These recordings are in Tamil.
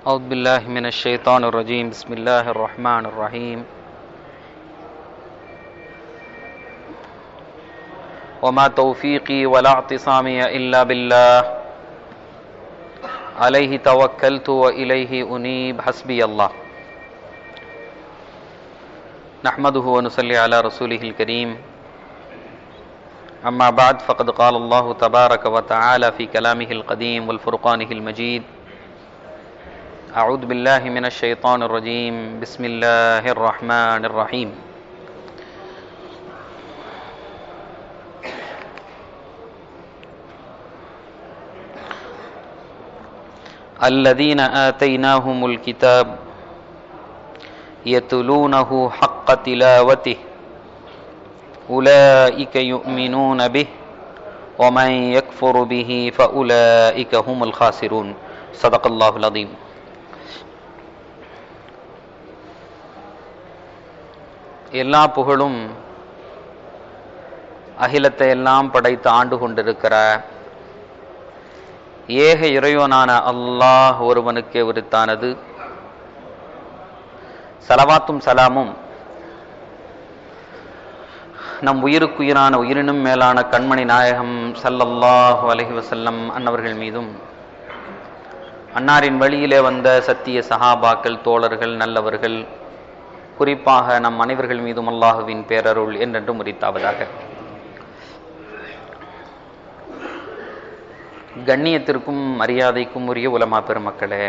أعوذ بالله من الشيطان الرجيم بسم الله الرحمن الرحيم وما توفيقي ولا اعتصامي إلا بالله عليه توكلت وإليه أنيب حسبي الله نحمده ونصلي على رسوله الكريم أما بعد فقد قال الله تبارك وتعالى في كلامه القديم والفرقانه المجيد أعوذ بالله من الشيطان الرجيم بسم الله الرحمن الرحيم الذين آتيناهم الكتاب يتلونه حق تلاوته أولئك يؤمنون به ومن يكفر به فأولئك هم الخاسرون صدق الله العظيم எல்லா புகழும் அகிலத்தை எல்லாம் படைத்து ஆண்டு கொண்டிருக்கிற ஏக இறைவனான அல்லாஹ் ஒருவனுக்கே உரித்தானது சலவாத்தும் சலாமும் நம் உயிருக்குயிரான உயிரினும் மேலான கண்மணி நாயகம் சல்லல்லாஹு அலஹி வசல்லம் அன்னவர்கள் மீதும் அன்னாரின் வழியிலே வந்த சத்திய சஹாபாக்கள் தோழர்கள் நல்லவர்கள் குறிப்பாக நம் அனைவர்கள் மீதும் அல்லாஹுவின் பேரருள் என்றென்றும் உரித்தாவதாக கண்ணியத்திற்கும் மரியாதைக்கும் உரிய உலமா பெருமக்களே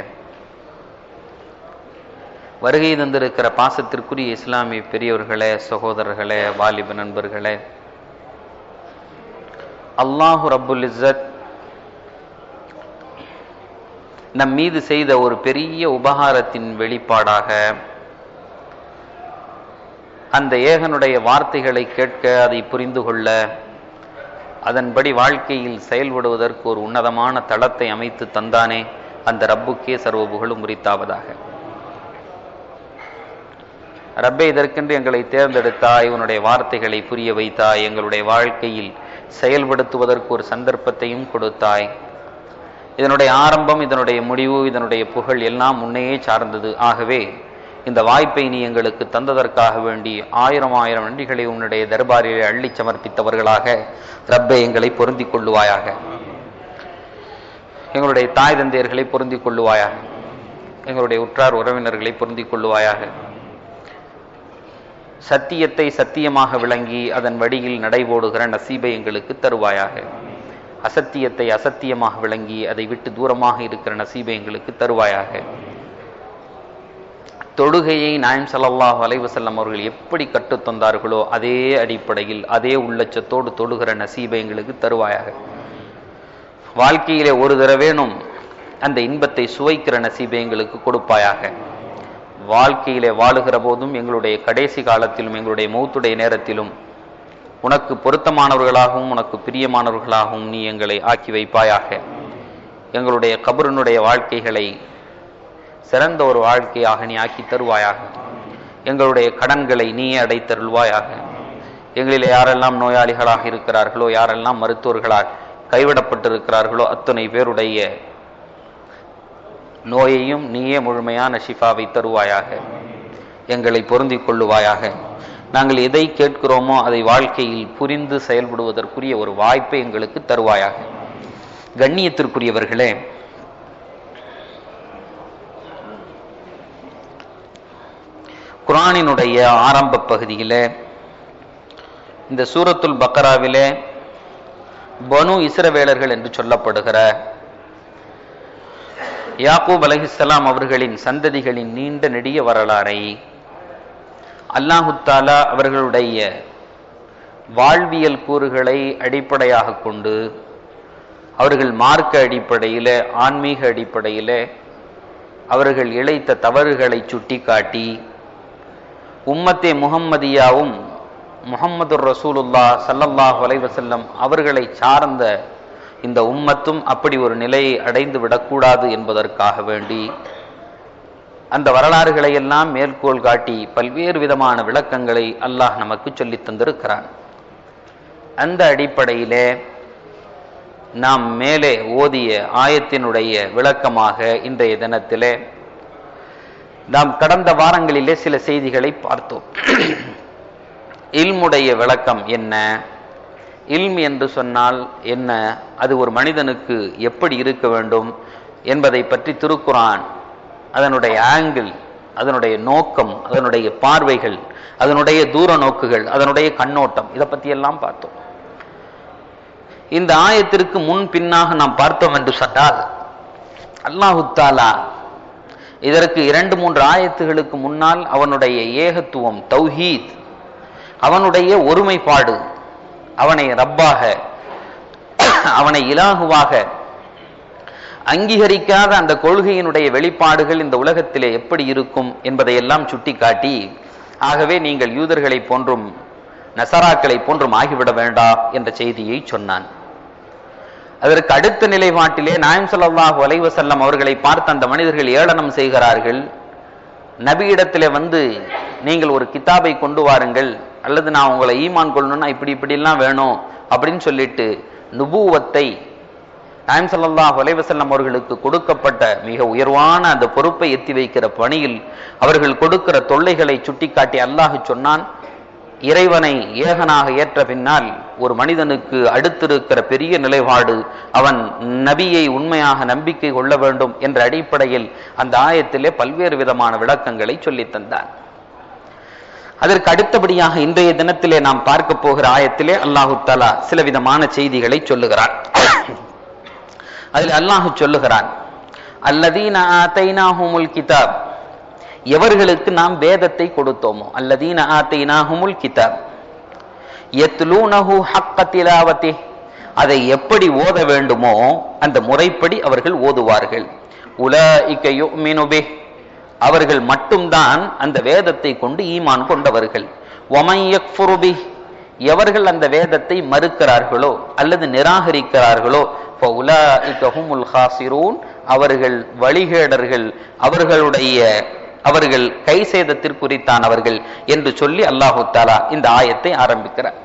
வருகை தந்திருக்கிற பாசத்திற்குரிய இஸ்லாமிய பெரியவர்களே சகோதரர்களே வாலிப நண்பர்களே அல்லாஹு ரப்புல் இஸ்ஸத் நம் மீது செய்த ஒரு பெரிய உபகாரத்தின் வெளிப்பாடாக அந்த ஏகனுடைய வார்த்தைகளை கேட்க அதை புரிந்து கொள்ள அதன்படி வாழ்க்கையில் செயல்படுவதற்கு ஒரு உன்னதமான தளத்தை அமைத்து தந்தானே அந்த ரப்புக்கே சர்வ புகழும் உரித்தாவதாக ரப்பே இதற்கென்று எங்களை தேர்ந்தெடுத்தாய் உன்னுடைய வார்த்தைகளை புரிய வைத்தாய் எங்களுடைய வாழ்க்கையில் செயல்படுத்துவதற்கு ஒரு சந்தர்ப்பத்தையும் கொடுத்தாய் இதனுடைய ஆரம்பம் இதனுடைய முடிவு இதனுடைய புகழ் எல்லாம் முன்னையே சார்ந்தது ஆகவே இந்த வாய்ப்பை நீ எங்களுக்கு தந்ததற்காக வேண்டி ஆயிரம் ஆயிரம் நன்றிகளை உன்னுடைய தர்பாரிலே அள்ளி சமர்ப்பித்தவர்களாக ரப்பை எங்களை பொருந்திக் கொள்ளுவாயாக எங்களுடைய தாய் தந்தையர்களை பொருந்திக் கொள்ளுவாயாக எங்களுடைய உற்றார் உறவினர்களை பொருந்திக் கொள்ளுவாயாக சத்தியத்தை சத்தியமாக விளங்கி அதன் வழியில் நடைபோடுகிற நசீபை எங்களுக்கு தருவாயாக அசத்தியத்தை அசத்தியமாக விளங்கி அதை விட்டு தூரமாக இருக்கிற நசீபை எங்களுக்கு தருவாயாக தொழுகையை நாயம் சல்லாஹ் அலைவசல்லம் அவர்கள் எப்படி கற்றுத் தந்தார்களோ அதே அடிப்படையில் அதே உள்ளச்சத்தோடு தொழுகிற நசீபை எங்களுக்கு தருவாயாக வாழ்க்கையிலே ஒரு தடவேனும் அந்த இன்பத்தை சுவைக்கிற நசீபை எங்களுக்கு கொடுப்பாயாக வாழ்க்கையிலே வாழுகிற போதும் எங்களுடைய கடைசி காலத்திலும் எங்களுடைய மௌத்துடைய நேரத்திலும் உனக்கு பொருத்தமானவர்களாகவும் உனக்கு பிரியமானவர்களாகவும் நீ எங்களை ஆக்கி வைப்பாயாக எங்களுடைய கபருனுடைய வாழ்க்கைகளை சிறந்த ஒரு வாழ்க்கையாக நீ ஆக்கி தருவாயாக எங்களுடைய கடன்களை நீயே அடைத்தருள்வாயாக எங்களில் யாரெல்லாம் நோயாளிகளாக இருக்கிறார்களோ யாரெல்லாம் மருத்துவர்களாக கைவிடப்பட்டிருக்கிறார்களோ அத்தனை பேருடைய நோயையும் நீயே முழுமையான ஷிஃபாவை தருவாயாக எங்களை பொருந்திக் கொள்ளுவாயாக நாங்கள் எதை கேட்கிறோமோ அதை வாழ்க்கையில் புரிந்து செயல்படுவதற்குரிய ஒரு வாய்ப்பை எங்களுக்கு தருவாயாக கண்ணியத்திற்குரியவர்களே குரானினுடைய ஆரம்ப பகுதியில் இந்த சூரத்துல் பக்கராவிலே பனு இஸ்ரவேலர்கள் என்று சொல்லப்படுகிற யாக்கூப் அலஹிஸ்லாம் அவர்களின் சந்ததிகளின் நீண்ட நெடிய வரலாறை அல்லாஹுத்தாலா அவர்களுடைய வாழ்வியல் கூறுகளை அடிப்படையாக கொண்டு அவர்கள் மார்க்க அடிப்படையில் ஆன்மீக அடிப்படையில் அவர்கள் இழைத்த தவறுகளை சுட்டி காட்டி உம்மத்தே முகம்மதியாவும் முகம்மது ரசூலுல்லா சல்லல்லாஹ் வலைவசல்லம் அவர்களை சார்ந்த இந்த உம்மத்தும் அப்படி ஒரு நிலையை அடைந்து விடக்கூடாது என்பதற்காக வேண்டி அந்த வரலாறுகளை எல்லாம் மேற்கோள் காட்டி பல்வேறு விதமான விளக்கங்களை அல்லாஹ் நமக்கு சொல்லித் தந்திருக்கிறான் அந்த அடிப்படையிலே நாம் மேலே ஓதிய ஆயத்தினுடைய விளக்கமாக இன்றைய தினத்திலே நாம் கடந்த வாரங்களிலே சில செய்திகளை பார்த்தோம் இல்முடைய விளக்கம் என்ன இல்ம் என்று சொன்னால் என்ன அது ஒரு மனிதனுக்கு எப்படி இருக்க வேண்டும் என்பதை பற்றி திருக்குரான் அதனுடைய ஆங்கிள் அதனுடைய நோக்கம் அதனுடைய பார்வைகள் அதனுடைய தூர நோக்குகள் அதனுடைய கண்ணோட்டம் இதை பத்தி எல்லாம் பார்த்தோம் இந்த ஆயத்திற்கு முன் பின்னாக நாம் பார்த்தோம் என்று சொன்னால் அல்லாஹு தாலா இதற்கு இரண்டு மூன்று ஆயத்துகளுக்கு முன்னால் அவனுடைய ஏகத்துவம் தௌஹீத் அவனுடைய ஒருமைப்பாடு அவனை ரப்பாக அவனை இலாகுவாக அங்கீகரிக்காத அந்த கொள்கையினுடைய வெளிப்பாடுகள் இந்த உலகத்திலே எப்படி இருக்கும் என்பதையெல்லாம் சுட்டிக்காட்டி ஆகவே நீங்கள் யூதர்களை போன்றும் நசராக்களை போன்றும் ஆகிவிட வேண்டாம் என்ற செய்தியை சொன்னான் அதற்கு அடுத்த நிலைப்பாட்டிலே நாயம் ஸல்லல்லாஹு அலைஹி வஸல்லம் அவர்களை பார்த்து அந்த மனிதர்கள் ஏளனம் செய்கிறார்கள் நபியிடத்திலே வந்து நீங்கள் ஒரு கிதாபை கொண்டு வாருங்கள் அல்லது நான் உங்களை ஈமான் கொள்ளணும்னா இப்படி இப்படிலாம் வேணும் அப்படின்னு சொல்லிட்டு நுபுவத்தை நாயம் ஸல்லல்லாஹு அலைஹி வஸல்லம் அவர்களுக்கு கொடுக்கப்பட்ட மிக உயர்வான அந்த பொறுப்பை எத்தி வைக்கிற பணியில் அவர்கள் கொடுக்கிற தொல்லைகளை சுட்டிக்காட்டி அல்லாஹ் சொன்னான் இறைவனை ஏகனாக ஏற்ற பின்னால் ஒரு மனிதனுக்கு அடுத்திருக்கிற பெரிய நிலைப்பாடு அவன் நபியை உண்மையாக நம்பிக்கை கொள்ள வேண்டும் என்ற அடிப்படையில் அந்த ஆயத்திலே பல்வேறு விதமான விளக்கங்களை சொல்லித் தந்தான் அதற்கு அடுத்தபடியாக இன்றைய தினத்திலே நாம் பார்க்க போகிற ஆயத்திலே அல்லாஹு தாலா சில விதமான செய்திகளை சொல்லுகிறான் அதில் அல்லாஹு சொல்லுகிறான் அல்லதீன ஆத்தைனாஹுமுல் கிதாப் எவர்களுக்கு நாம் வேதத்தை கொடுத்தோமோ அல்லதீன ஆத்தைனாஹுமுல் கிதாப் யத்லூனஹு ஹக்க திலாவத்தி அதை எப்படி ஓத வேண்டுமோ அந்த முறைப்படி அவர்கள் ஓதுவார்கள் உலாஇக யுமினு பிஹ் அவர்கள் மட்டும்தான் அந்த வேதத்தை கொண்டு ஈமான் கொண்டவர்கள் ஒமை யக்ஃபுரு பிஹ் எவர்கள் அந்த வேதத்தை மறுக்கிறார்களோ அல்லது நிராகரிக்கிறார்களோ ஃபஉலாஇக ஹுமுல் ஹாசிரூன் அவர்கள் வழிகேடர்கள் அவர்களுடைய அவர்கள் கை சேதத்திற்குரித்தானவர்கள் என்று சொல்லி அல்லாஹு தாலா இந்த ஆயத்தை ஆரம்பிக்கிறார்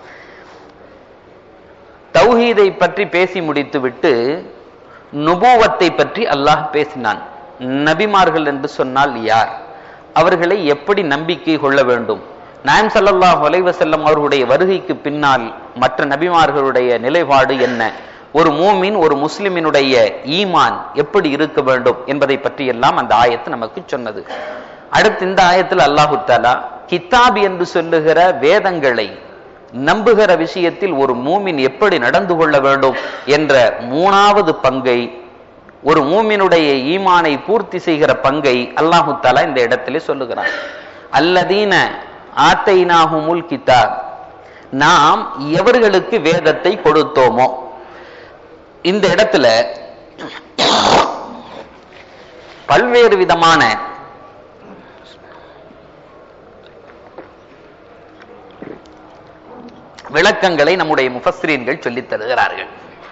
தௌஹீதை பற்றி பேசி முடித்துவிட்டு நுபுவத்தை பற்றி அல்லாஹ் பேசினான் நபிமார்கள் என்று சொன்னால் யார் அவர்களை எப்படி நம்பிக்கை கொள்ள வேண்டும் நாயம் ஸல்லல்லாஹு அலைஹி வஸல்லம் அவர்களுடைய வருகைக்கு பின்னால் மற்ற நபிமார்களுடைய நிலைப்பாடு என்ன ஒரு மூமின் ஒரு முஸ்லிமினுடைய ஈமான் எப்படி இருக்க வேண்டும் என்பதை பற்றி எல்லாம் அந்த ஆயத்து நமக்கு சொன்னது அடுத்து இந்த ஆயத்தில் அல்லாஹு தாலா கித்தாப் என்று சொல்லுகிற வேதங்களை நம்புகிற விஷயத்தில் ஒரு மூமின் எப்படி நடந்து கொள்ள வேண்டும் என்ற மூணாவது பங்கை ஒரு மூமினுடைய ஈமானை பூர்த்தி செய்கிற பங்கை அல்லாஹு தாலா இந்த இடத்திலே சொல்லுகிறான் அல்லதீன ஆத்தைனாஹுமுல் கிதாப் நாம் எவர்களுக்கு வேதத்தை கொடுத்தோமோ இந்த இடத்துல பல்வேறு விதமான விளக்கங்களை நம்முடைய முஃபஸ்ரீன்கள் சொல்லித் தருகிறார்கள்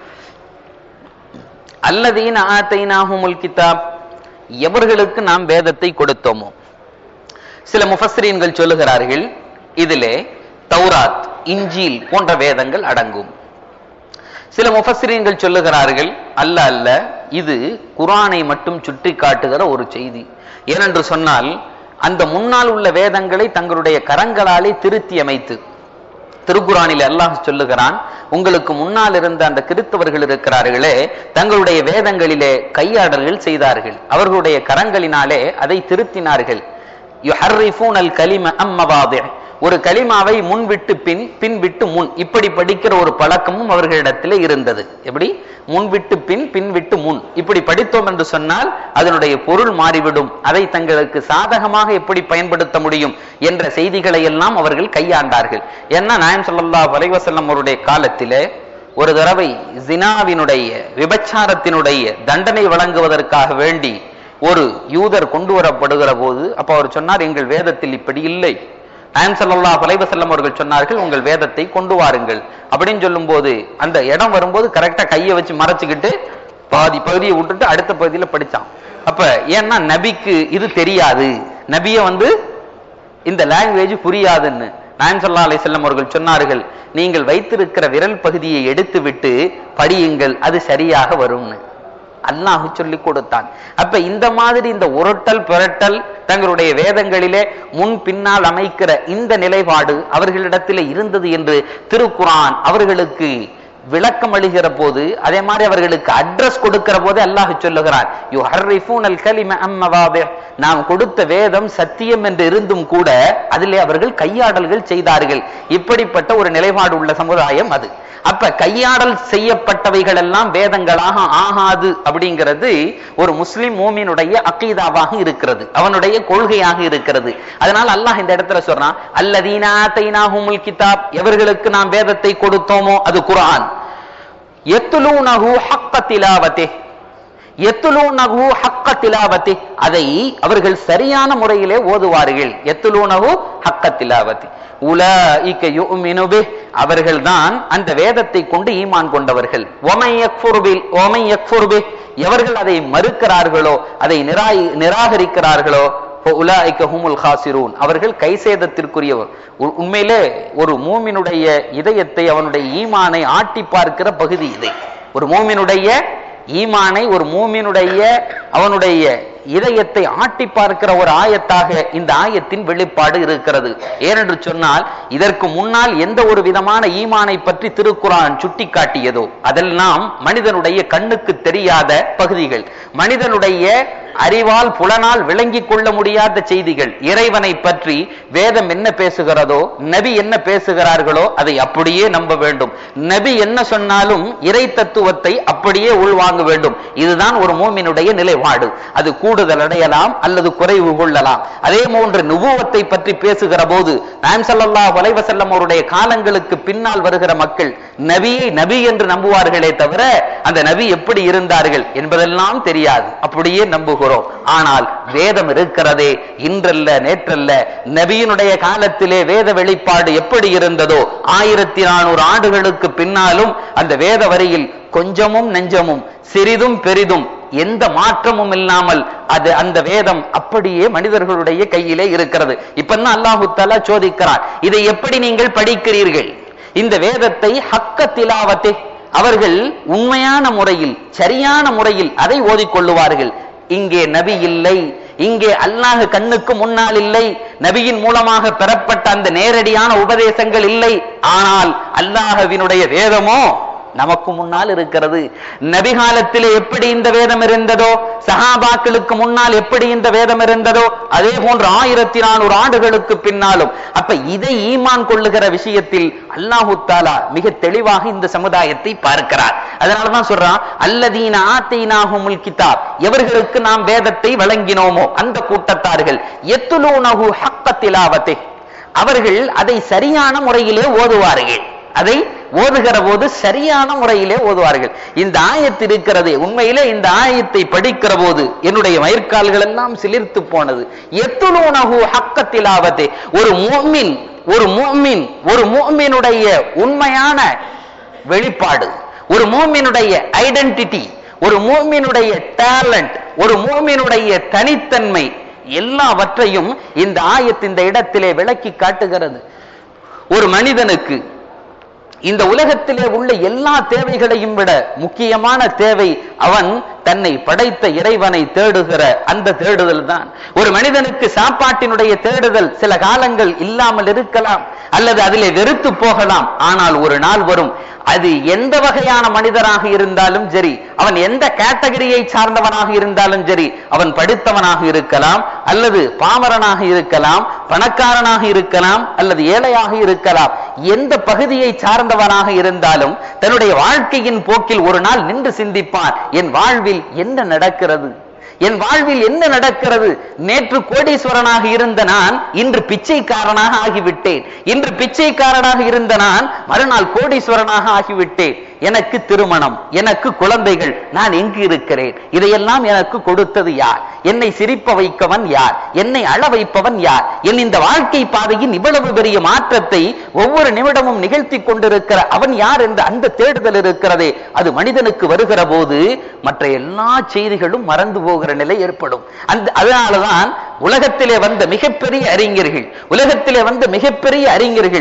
அல்லதீன ஆத்தைனாஹுமுல் கிதாப் எவர்களுக்கு நாம் வேதத்தை கொடுத்தோமோ சில முஃபஸ்ரீன்கள் சொல்லுகிறார்கள் இதிலே தௌராத் இஞ்சில் போன்ற வேதங்கள் அடங்கும் சில முஃபஸ்ரீன்கள் சொல்லுகிறார்கள் அல்ல அல்ல இது குரானை மட்டும் சுட்டி காட்டுகிற ஒரு செய்தி ஏனென்று சொன்னால் அந்த முன்னால் உள்ள வேதங்களை தங்களுடைய கரங்களாலே திருத்தி அமைத்து திருக்குறானில் அல்லாஹ் சொல்லுகிறான் உங்களுக்கு முன்னால் இருந்த அந்த கிறித்தவர்கள் இருக்கிறார்களே தங்களுடைய வேதங்களிலே கையாடல்கள் செய்தார்கள் அவர்களுடைய கரங்களினாலே அதை திருத்தினார்கள் யுஹர்ரிஃபூனல் கலிம அம்மவாதி ஒரு கலிமாவை முன் விட்டு பின் பின் விட்டு முன் இப்படி படிக்கிற ஒரு பழக்கமும் அவர்களிடத்திலே இருந்தது எப்படி முன் விட்டு பின் பின் விட்டு முன் இப்படி படித்தோம் என்று சொன்னால் அதனுடைய பொருள் மாறிவிடும் அதை தங்களுக்கு சாதகமாக எப்படி பயன்படுத்த முடியும் என்ற செய்திகளை எல்லாம் அவர்கள் கையாண்டார்கள் ஏன்னா நாயம் சொல்லல்லா வலைவசல்லம் அவருடைய காலத்திலே ஒரு தடவை ஜினாவினுடைய விபச்சாரத்தினுடைய தண்டனை வழங்குவதற்காக வேண்டி ஒரு யூதர் கொண்டு வரப்படுகிற போது அப்ப அவர் சொன்னார் எங்கள் வேதத்தில் இப்படி இல்லை நாயம் சல்லா செல்லம் அவர்கள் சொன்னார்கள் உங்கள் வேதத்தை கொண்டு வாருங்கள் அப்படின்னு சொல்லும் போது அந்த இடம் வரும்போது கரெக்டா கையை வச்சு மறைச்சுக்கிட்டு பாதி பகுதியை விட்டுட்டு அடுத்த பகுதியில படிச்சான் அப்ப ஏன்னா நபிக்கு இது தெரியாது நபிய வந்து இந்த லாங்குவேஜ் புரியாதுன்னு நாயம் சல்லா அலை செல்லம் அவர்கள் சொன்னார்கள் நீங்கள் வைத்திருக்கிற விரல் பகுதியை எடுத்து விட்டு படியுங்கள் அது சரியாக வரும்னு அல்லாஹ் சொல்லி கொடுத்தான் அப்ப இந்த மாதிரி இந்த உருட்டல் புரட்டல் தங்களுடைய வேதங்களிலே முன் பின்னால் அமைக்கிற இந்த நிலைப்பாடு அவர்களிடத்தில் இருந்தது என்று திருக்குரான் அவர்களுக்கு விளக்கம் அளிக்கிற போது அதே மாதிரி அவர்களுக்கு அட்ரஸ் கொடுக்கிற போது அல்லாஹ் சொல்லுகிறான் யூ ஹர்ரிஃபூனல் கலிம அம்மவாதே நாம் கொடுத்த வேதம் சத்தியம் என்று இருந்தும் கூட அதிலே அவர்கள் கையாடல்கள் செய்தார்கள் இப்படிப்பட்ட ஒரு நிலைப்பாடு உள்ள சமுதாயம் அது அப்ப கையாடல் செய்யப்பட்டவைகள் எல்லாம் வேதங்களாக ஆகாது அப்படிங்கிறது ஒரு முஸ்லிம் மூமினுடைய அக்கீதாவாக இருக்கிறது அவனுடைய கொள்கையாக இருக்கிறது அதனால் அல்லாஹ் இந்த இடத்துல சொல்றான் அல்லதீனா தைனாஹுமுல் கிதாப் எவர்களுக்கு நாம் வேதத்தை கொடுத்தோமோ அது குர்ஆன் எத்துலூனஹு ஹக்க திலாவத்தே எத்துலூனஹு ஹக்க திலாவத்தே அதை அவர்கள் சரியான முறையிலே ஓதுவார்கள் எத்துலூனஹு ஹக்க திலாவத்தி உலாஇக யுமினு பிஹ் அவர்கள்தான் அந்த வேதத்தை கொண்டு ஈமான் கொண்டவர்கள் ஒமை யக்ஃபுர் பில் ஒமை யக்ஃபுர் பிஹ் எவர்கள் அதை மறுக்கிறார்களோ அதை நிராய் நிராகரிக்கிறார்களோ உலாய்க்க ஹுமுல் ஹாசிரூன் அவர்கள் கைசேதத்திற்குரியவர் உ- உண்மையிலே ஒரு மூமினுடைய இதயத்தை அவனுடைய ஈமானை ஆட்டி பார்க்கிற பகுதி இது ஒரு மூமினுடைய ஈமானை ஒரு மூமினுடைய அவனுடைய இதயத்தை ஆட்டி பார்க்கிற ஒரு ஆயத்தாக இந்த ஆயத்தின் வெளிப்பாடு இருக்கிறது ஏனென்று சொன்னால் இதற்கு முன்னால் எந்த ஒரு விதமான ஈமானை பற்றி திருக்குரான் சுட்டிக்காட்டியதோ அதெல்லாம் மனிதனுடைய கண்ணுக்கு தெரியாத பகுதிகள் மனிதனுடைய அறிவால் புலனால் விளங்கிக் கொள்ள முடியாத செய்திகள் இறைவனை பற்றி வேதம் என்ன பேசுகிறதோ நபி என்ன பேசுகிறார்களோ அதை அப்படியே நம்ப வேண்டும் நபி என்ன சொன்னாலும் இறை தத்துவத்தை அப்படியே உள்வாங்க வேண்டும் இதுதான் ஒரு மூமினுடைய நிலைப்பாடு அது கூடுதல் அடையலாம் அல்லது குறைவு கொள்ளலாம் அதே போன்று நுபுவத்தை பற்றி பேசுகிற போது நாம் ஸல்லல்லாஹு அலைஹி வஸல்லம் அவருடைய காலங்களுக்கு பின்னால் வருகிற மக்கள் நபியை நபி என்று நம்புவார்களே தவிர அந்த நபி எப்படி இருந்தார்கள் என்பதெல்லாம் தெரியாது அப்படியே நம்புகிறோம் ஆனால் வேதம் இருக்கிறதே இன்றல்ல நேற்றல்ல நபியினுடைய காலத்திலே வேத வெளிப்பாடு எப்படி இருந்ததோ ஆயிரத்தி நானூறு ஆண்டுகளுக்கு பின்னாலும் அந்த வேத வரியில் கொஞ்சமும் நெஞ்சமும் சிறிதும் பெரிதும் எந்த மாற்றமும் இல்லாமல் அது அந்த வேதம் அப்படியே மனிதர்களுடைய கையிலே இருக்கிறது இப்பதான் அல்லாஹு தஆலா சோதிக்கிறான் இதை எப்படி நீங்கள் படிக்கிறீர்கள் இந்த வேதத்தை ஹக்க திலாவத்தை அவர்கள் உண்மையான முறையில் சரியான முறையில் அதை ஓதிக்கொள்ளுவார்கள் இங்கே நபி இல்லை இங்கே அல்லாஹ் கண்ணுக்கு முன்னால் இல்லை நபியின் மூலமாக பெறப்பட்ட அந்த நேரடியான உபதேசங்கள் இல்லை ஆனால் அல்லாஹ்வினுடைய வேதமோ நமக்கு முன்னால் இருக்கிறது நபிகாலத்திலே எப்படி இந்த வேதம் இருந்ததோ சஹாபாக்களுக்கு முன்னால் எப்படி இந்த வேதம் இருந்ததோ அதே போன்று ஆயிரத்தி நானூறு ஆண்டுகளுக்கு பின்னாலும் அப்ப இதை ஈமான் கொள்ளுகிற விஷயத்தில் அல்லாஹு தாலா மிக தெளிவாக இந்த சமுதாயத்தை பார்க்கிறார் அதனாலதான் சொல்றான் அல்லதீன ஆத்தைனாகுமுல் கிதாப் எவர்களுக்கு நாம் வேதத்தை வழங்கினோமோ அந்த கூட்டத்தார்கள் எத்துலூனஹு ஹக்க திலாவத்தை அவர்கள் அதை சரியான முறையிலே ஓதுவார்கள் அதை ஓதுகிற போது சரியான முறையிலே ஓதுவார்கள் இந்த ஆயத்து இருக்கிறது உண்மையிலே இந்த ஆயத்தை படிக்கிற போது என்னுடைய மயிர்கால்கள் எல்லாம் சிலிர்த்து போனது எத்துலூனஹு ஹக்க திலாவத்தை ஒரு முஃமின் ஒரு முஃமின் ஒரு முஃமினுடைய உண்மையான வெளிப்பாடு ஒரு மூமினுடைய ஐடென்டிட்டி ஒரு மூமினுடைய டேலண்ட் ஒரு மூமினுடைய தனித்தன்மை எல்லாவற்றையும் இந்த ஆயத்து இந்த இடத்திலே விளக்கி காட்டுகிறது ஒரு மனிதனுக்கு இந்த உலகத்திலே உள்ள எல்லா தேவைகளையும் விட முக்கியமான தேவை அவன் தன்னை படைத்த இறைவனை தேடுகிற அந்த தேடுதல் தான் ஒரு மனிதனுக்கு சாப்பாட்டினுடைய தேடுதல் சில காலங்கள் இல்லாமல் இருக்கலாம் அல்லது அதிலே வெறுத்து போகலாம் ஆனால் ஒரு நாள் வரும் அது எந்த வகையான மனிதராக இருந்தாலும் சரி அவன் எந்த கேட்டகரியை சார்ந்தவனாக இருந்தாலும் சரி அவன் படித்தவனாக இருக்கலாம் அல்லது பாமரனாக இருக்கலாம் பணக்காரனாக இருக்கலாம் அல்லது ஏழையாக இருக்கலாம் எந்த பகுதியை சார்ந்தவனாக இருந்தாலும் தன்னுடைய வாழ்க்கையின் போக்கில் ஒரு நாள் நின்று சிந்திப்பான் என் வாழ்வில் என்ன நடக்கிறது என் வாழ்வில் என்ன நடக்கிறது நேற்று கோடீஸ்வரனாக இருந்த நான் இன்று பிச்சைக்காரனாக ஆகிவிட்டேன் இன்று பிச்சைக்காரனாக இருந்த நான் மறுநாள் கோடீஸ்வரனாக ஆகிவிட்டேன் எனக்கு திருமணம் எனக்கு குழந்தைகள் நான் எங்கு இருக்கிறேன் இதையெல்லாம் எனக்கு கொடுத்தது யார் என்னை சிரிப்ப வைக்கவன் யார் என்னை அழ வைப்பவன் யார் என் இந்த வாழ்க்கை பாதையின் இவ்வளவு பெரிய மாற்றத்தை ஒவ்வொரு நிமிடமும் நிகழ்த்தி கொண்டிருக்கிற அவன் யார் என்ற அந்த தேடுதல் இருக்கிறதே அது மனிதனுக்கு வருகிற போது மற்ற எல்லா செய்திகளும் மறந்து போகிற நிலை ஏற்படும் அந்த அதனாலதான் உலகத்திலே வந்த மிகப்பெரிய அறிஞர்கள் உலகத்திலே வந்த மிகப்பெரிய அறிஞர்கள்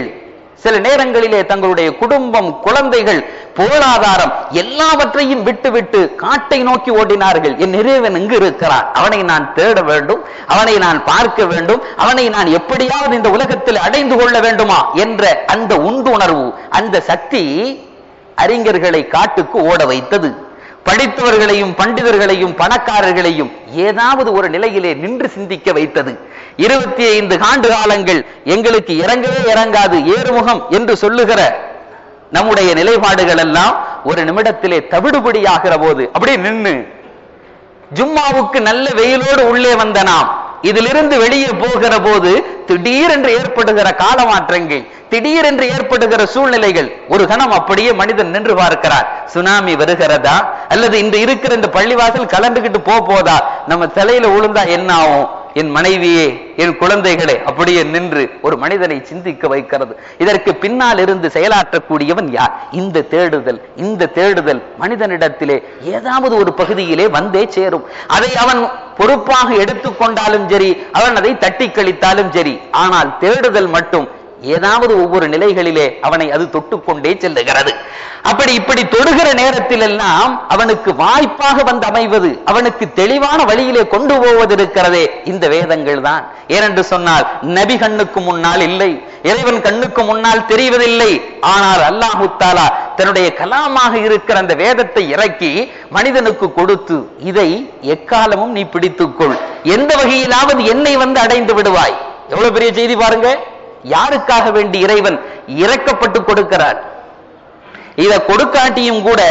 சில நேரங்களிலே தங்களுடைய குடும்பம் குழந்தைகள் பொருளாதாரம் எல்லாவற்றையும் விட்டுவிட்டு காட்டை நோக்கி ஓடினார்கள் என் இறைவன் எங்கு இருக்கிறான் அவனை நான் தேட வேண்டும் அவனை நான் பார்க்க வேண்டும் அவனை நான் எப்படியாவது இந்த உலகத்தில் அடைந்து கொள்ள வேண்டுமா என்ற அந்த உண்டுணர்வு அந்த சக்தி அறிஞர்களை காட்டுக்கு ஓட வைத்தது படித்தவர்களையும் பண்டிதர்களையும் பணக்காரர்களையும் ஏதாவது ஒரு நிலையிலே நின்று சிந்திக்க வைத்தது இருபத்தி ஐந்து ஆண்டு காலங்கள் எங்களுக்கு இறங்கவே இறங்காது ஏறுமுகம் என்று சொல்லுகிற நம்முடைய நிலைப்பாடுகள் எல்லாம் ஒரு நிமிடத்திலே தவிடுபடியாகிற போது அப்படியே நின்னு ஜும்மாவுக்கு நல்ல வெயிலோடு உள்ளே வந்த நாம் இதிலிருந்து வெளியே போகிற போது திடீரென்று ஏற்படுகிற காலமாற்றங்கள் திடீரென்று ஏற்படுகிற சூழ்நிலைகள் ஒரு கணம் அப்படியே மனிதன் நின்று பார்க்கிறார் சுனாமி வருகிறதா அல்லது இந்த இருக்கிற இந்த பள்ளிவாசல் கலந்துகிட்டு போ போதா நம்ம தலையில விழுந்தா என்ன ஆகும் என் மனைவியே என் குழந்தைகளே அப்படியே நின்று ஒரு மனிதனை சிந்திக்க வைக்கிறது இதற்கு பின்னால் இருந்து செயலாற்றக்கூடியவன் யார் இந்த தேடுதல் இந்த தேடுதல் மனிதனிடத்திலே ஏதாவது ஒரு பகுதியிலே வந்தே சேரும் அதை அவன் பொறுப்பாக எடுத்துக்கொண்டாலும் சரி அவன் அதை தட்டி கழித்தாலும் சரி ஆனால் தேடுதல் மட்டும் ஏதாவது ஒவ்வொரு நிலைகளிலே அவனை அது தொட்டுக்கொண்டே செல்லுகிறது அப்படி இப்படி தொடுகிற நேரத்தில் எல்லாம் அவனுக்கு வாய்ப்பாக வந்து அமைவது அவனுக்கு தெளிவான வழியிலே கொண்டு போவது இருக்கிறதே இந்த வேதங்கள் தான் ஏனென்று சொன்னால் நபி கண்ணுக்கு முன்னால் இல்லை இறைவன் கண்ணுக்கு முன்னால் தெரிவதில்லை ஆனால் அல்லாஹு தாலா தன்னுடைய கலாமாக இருக்கிற அந்த வேதத்தை இறக்கி மனிதனுக்கு கொடுத்து இதை எக்காலமும் நீ பிடித்துக்கொள் எந்த வகையிலாவது என்னை வந்து அடைந்து விடுவாய் எவ்வளவு பெரிய செய்தி பாருங்க யாருக்காக வேண்டி இறைவன் இறக்கப்பட்டு கொடுக்கிறார் இத கொடுக்காட்டியும் கூட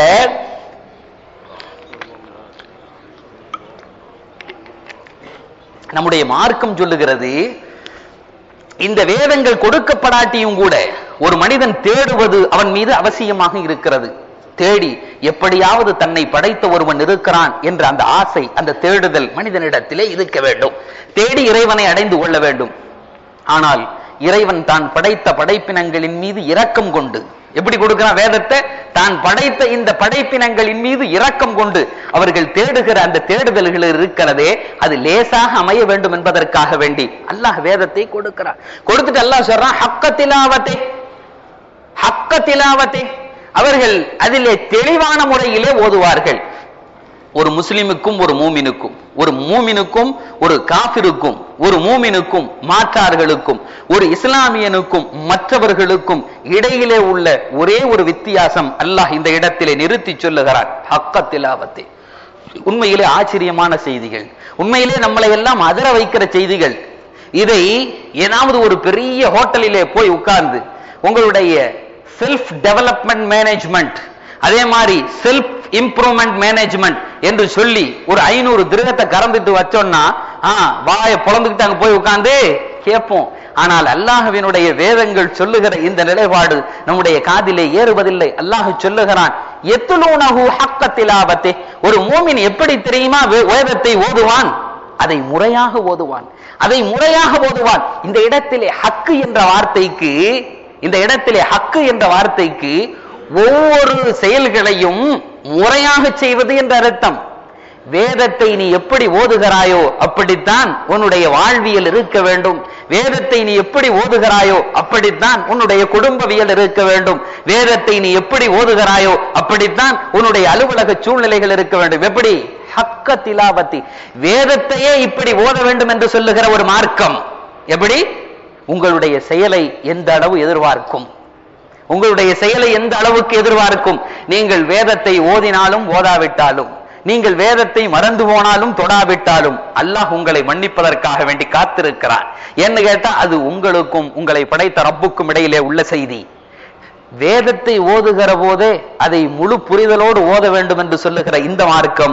நம்முடைய மார்க்கம் சொல்லுகிறது இந்த வேதங்கள் கொடுக்கப்படாட்டியும் கூட ஒரு மனிதன் தேடுவது அவன் மீது அவசியமாக இருக்கிறது தேடி எப்படியாவது தன்னை படைத்த ஒருவன் இருக்கிறான் என்ற அந்த ஆசை அந்த தேடுதல் மனிதனிடத்திலே இருக்க வேண்டும் தேடி இறைவனை அடைந்து கொள்ள வேண்டும் ஆனால் இறைவன் தான் படைத்த படைப்பினங்களின் மீது இரக்கம் கொண்டு எப்படி கொடுக்கிறான் வேதத்தை தான் படைத்த இந்த படைப்பினங்களின் மீது இரக்கம் கொண்டு அவர்கள் தேடுகிற அந்த தேடுதல்கள் இருக்கிறதே அது லேசாக அமைய வேண்டும் என்பதற்காக வேண்டி அல்லாஹ் வேதத்தை கொடுக்கிறான் கொடுத்துட்டு அல்லாஹ் சொல்றான் ஹக்க திலாவத்தை ஹக்க திலாவத்தை அவர்கள் அதிலே தெளிவான முறையிலே ஓதுவார்கள் ஒரு முஸ்லிமுக்கும் ஒரு மூமினுக்கும் ஒரு மூமினுக்கும் ஒரு காபிருக்கும் ஒரு மூமினுக்கும் மாற்றார்களுக்கும் ஒரு இஸ்லாமியனுக்கும் மற்றவர்களுக்கும் இடையிலே உள்ள ஒரே ஒரு வித்தியாசம் அல்லாஹ் இந்த இடத்திலே நிறுத்தி சொல்லுகிறார் ஹக்கத்திலாவத்தை உண்மையிலே ஆச்சரியமான செய்திகள் உண்மையிலே நம்மளை எல்லாம் அதர வைக்கிற செய்திகள் இதை ஏதாவது ஒரு பெரிய ஹோட்டலிலே போய் உட்கார்ந்து உங்களுடைய செல்ஃப் டெவலப்மெண்ட் மேனேஜ்மெண்ட் அதே மாதிரி செல்ஃப் இம்ப்ரூவ்மெண்ட் மேனேஜ்மெண்ட் என்று சொல்லி ஒரு ஐநூறு திருகத்தை கறந்துட்டு வச்சோம்னா ஆ வாயை பொழந்துக்கிட்டு அங்க போய் உட்கார்ந்து கேட்போம் ஆனால் அல்லாஹ்வினுடைய வேதங்கள் சொல்லுகிற இந்த நிலைப்பாடு நம்முடைய காதிலே ஏறுவதில்லை அல்லாஹ் சொல்லுகிறான் எத்துலூனஹு ஹக்க திலாவத்தே ஒரு மூமின் எப்படி தெரியுமா வே- வேதத்தை ஓதுவான் அதை முறையாக ஓதுவான் அதை முறையாக ஓதுவான் இந்த இடத்திலே ஹக்கு என்ற வார்த்தைக்கு இந்த இடத்திலே ஹக்கு என்ற வார்த்தைக்கு ஒவ்வொரு செயல்களையும் முறையாக செய்வது என்ற அர்த்தம் வேதத்தை நீ எப்படி ஓதுகிறாயோ அப்படித்தான் உன்னுடைய வாழ்வியல் இருக்க வேண்டும் வேதத்தை நீ எப்படி ஓதுகிறாயோ அப்படித்தான் உன்னுடைய குடும்பவியல் இருக்க வேண்டும் வேதத்தை நீ எப்படி ஓதுகிறாயோ அப்படித்தான் உன்னுடைய அலுவலக சூழ்நிலைகள் இருக்க வேண்டும் எப்படி ஹக்க திலாவத்தி வேதத்தையே இப்படி ஓத வேண்டும் என்று சொல்லுகிற ஒரு மார்க்கம் எப்படி உங்களுடைய செயலை எந்த அளவு எதிர்பார்க்கும் உங்களுடைய செயலை எந்த அளவுக்கு எதிர்பார்க்கும் நீங்கள் வேதத்தை ஓதினாலும் ஓதாவிட்டாலும் நீங்கள் வேதத்தை மறந்து போனாலும் தொடாவிட்டாலும் அல்லாஹ் உங்களை மன்னிப்பதற்காக வேண்டி காத்திருக்கிறான் என்ன கேட்டா அது உங்களுக்கும் உங்களை படைத்த ரப்புக்கும் இடையிலே உள்ள செய்தி வேதத்தை ஓதுகிற போதே அதை முழு புரிதலோடு ஓத வேண்டும் என்று சொல்லுகிற இந்த மார்க்கம்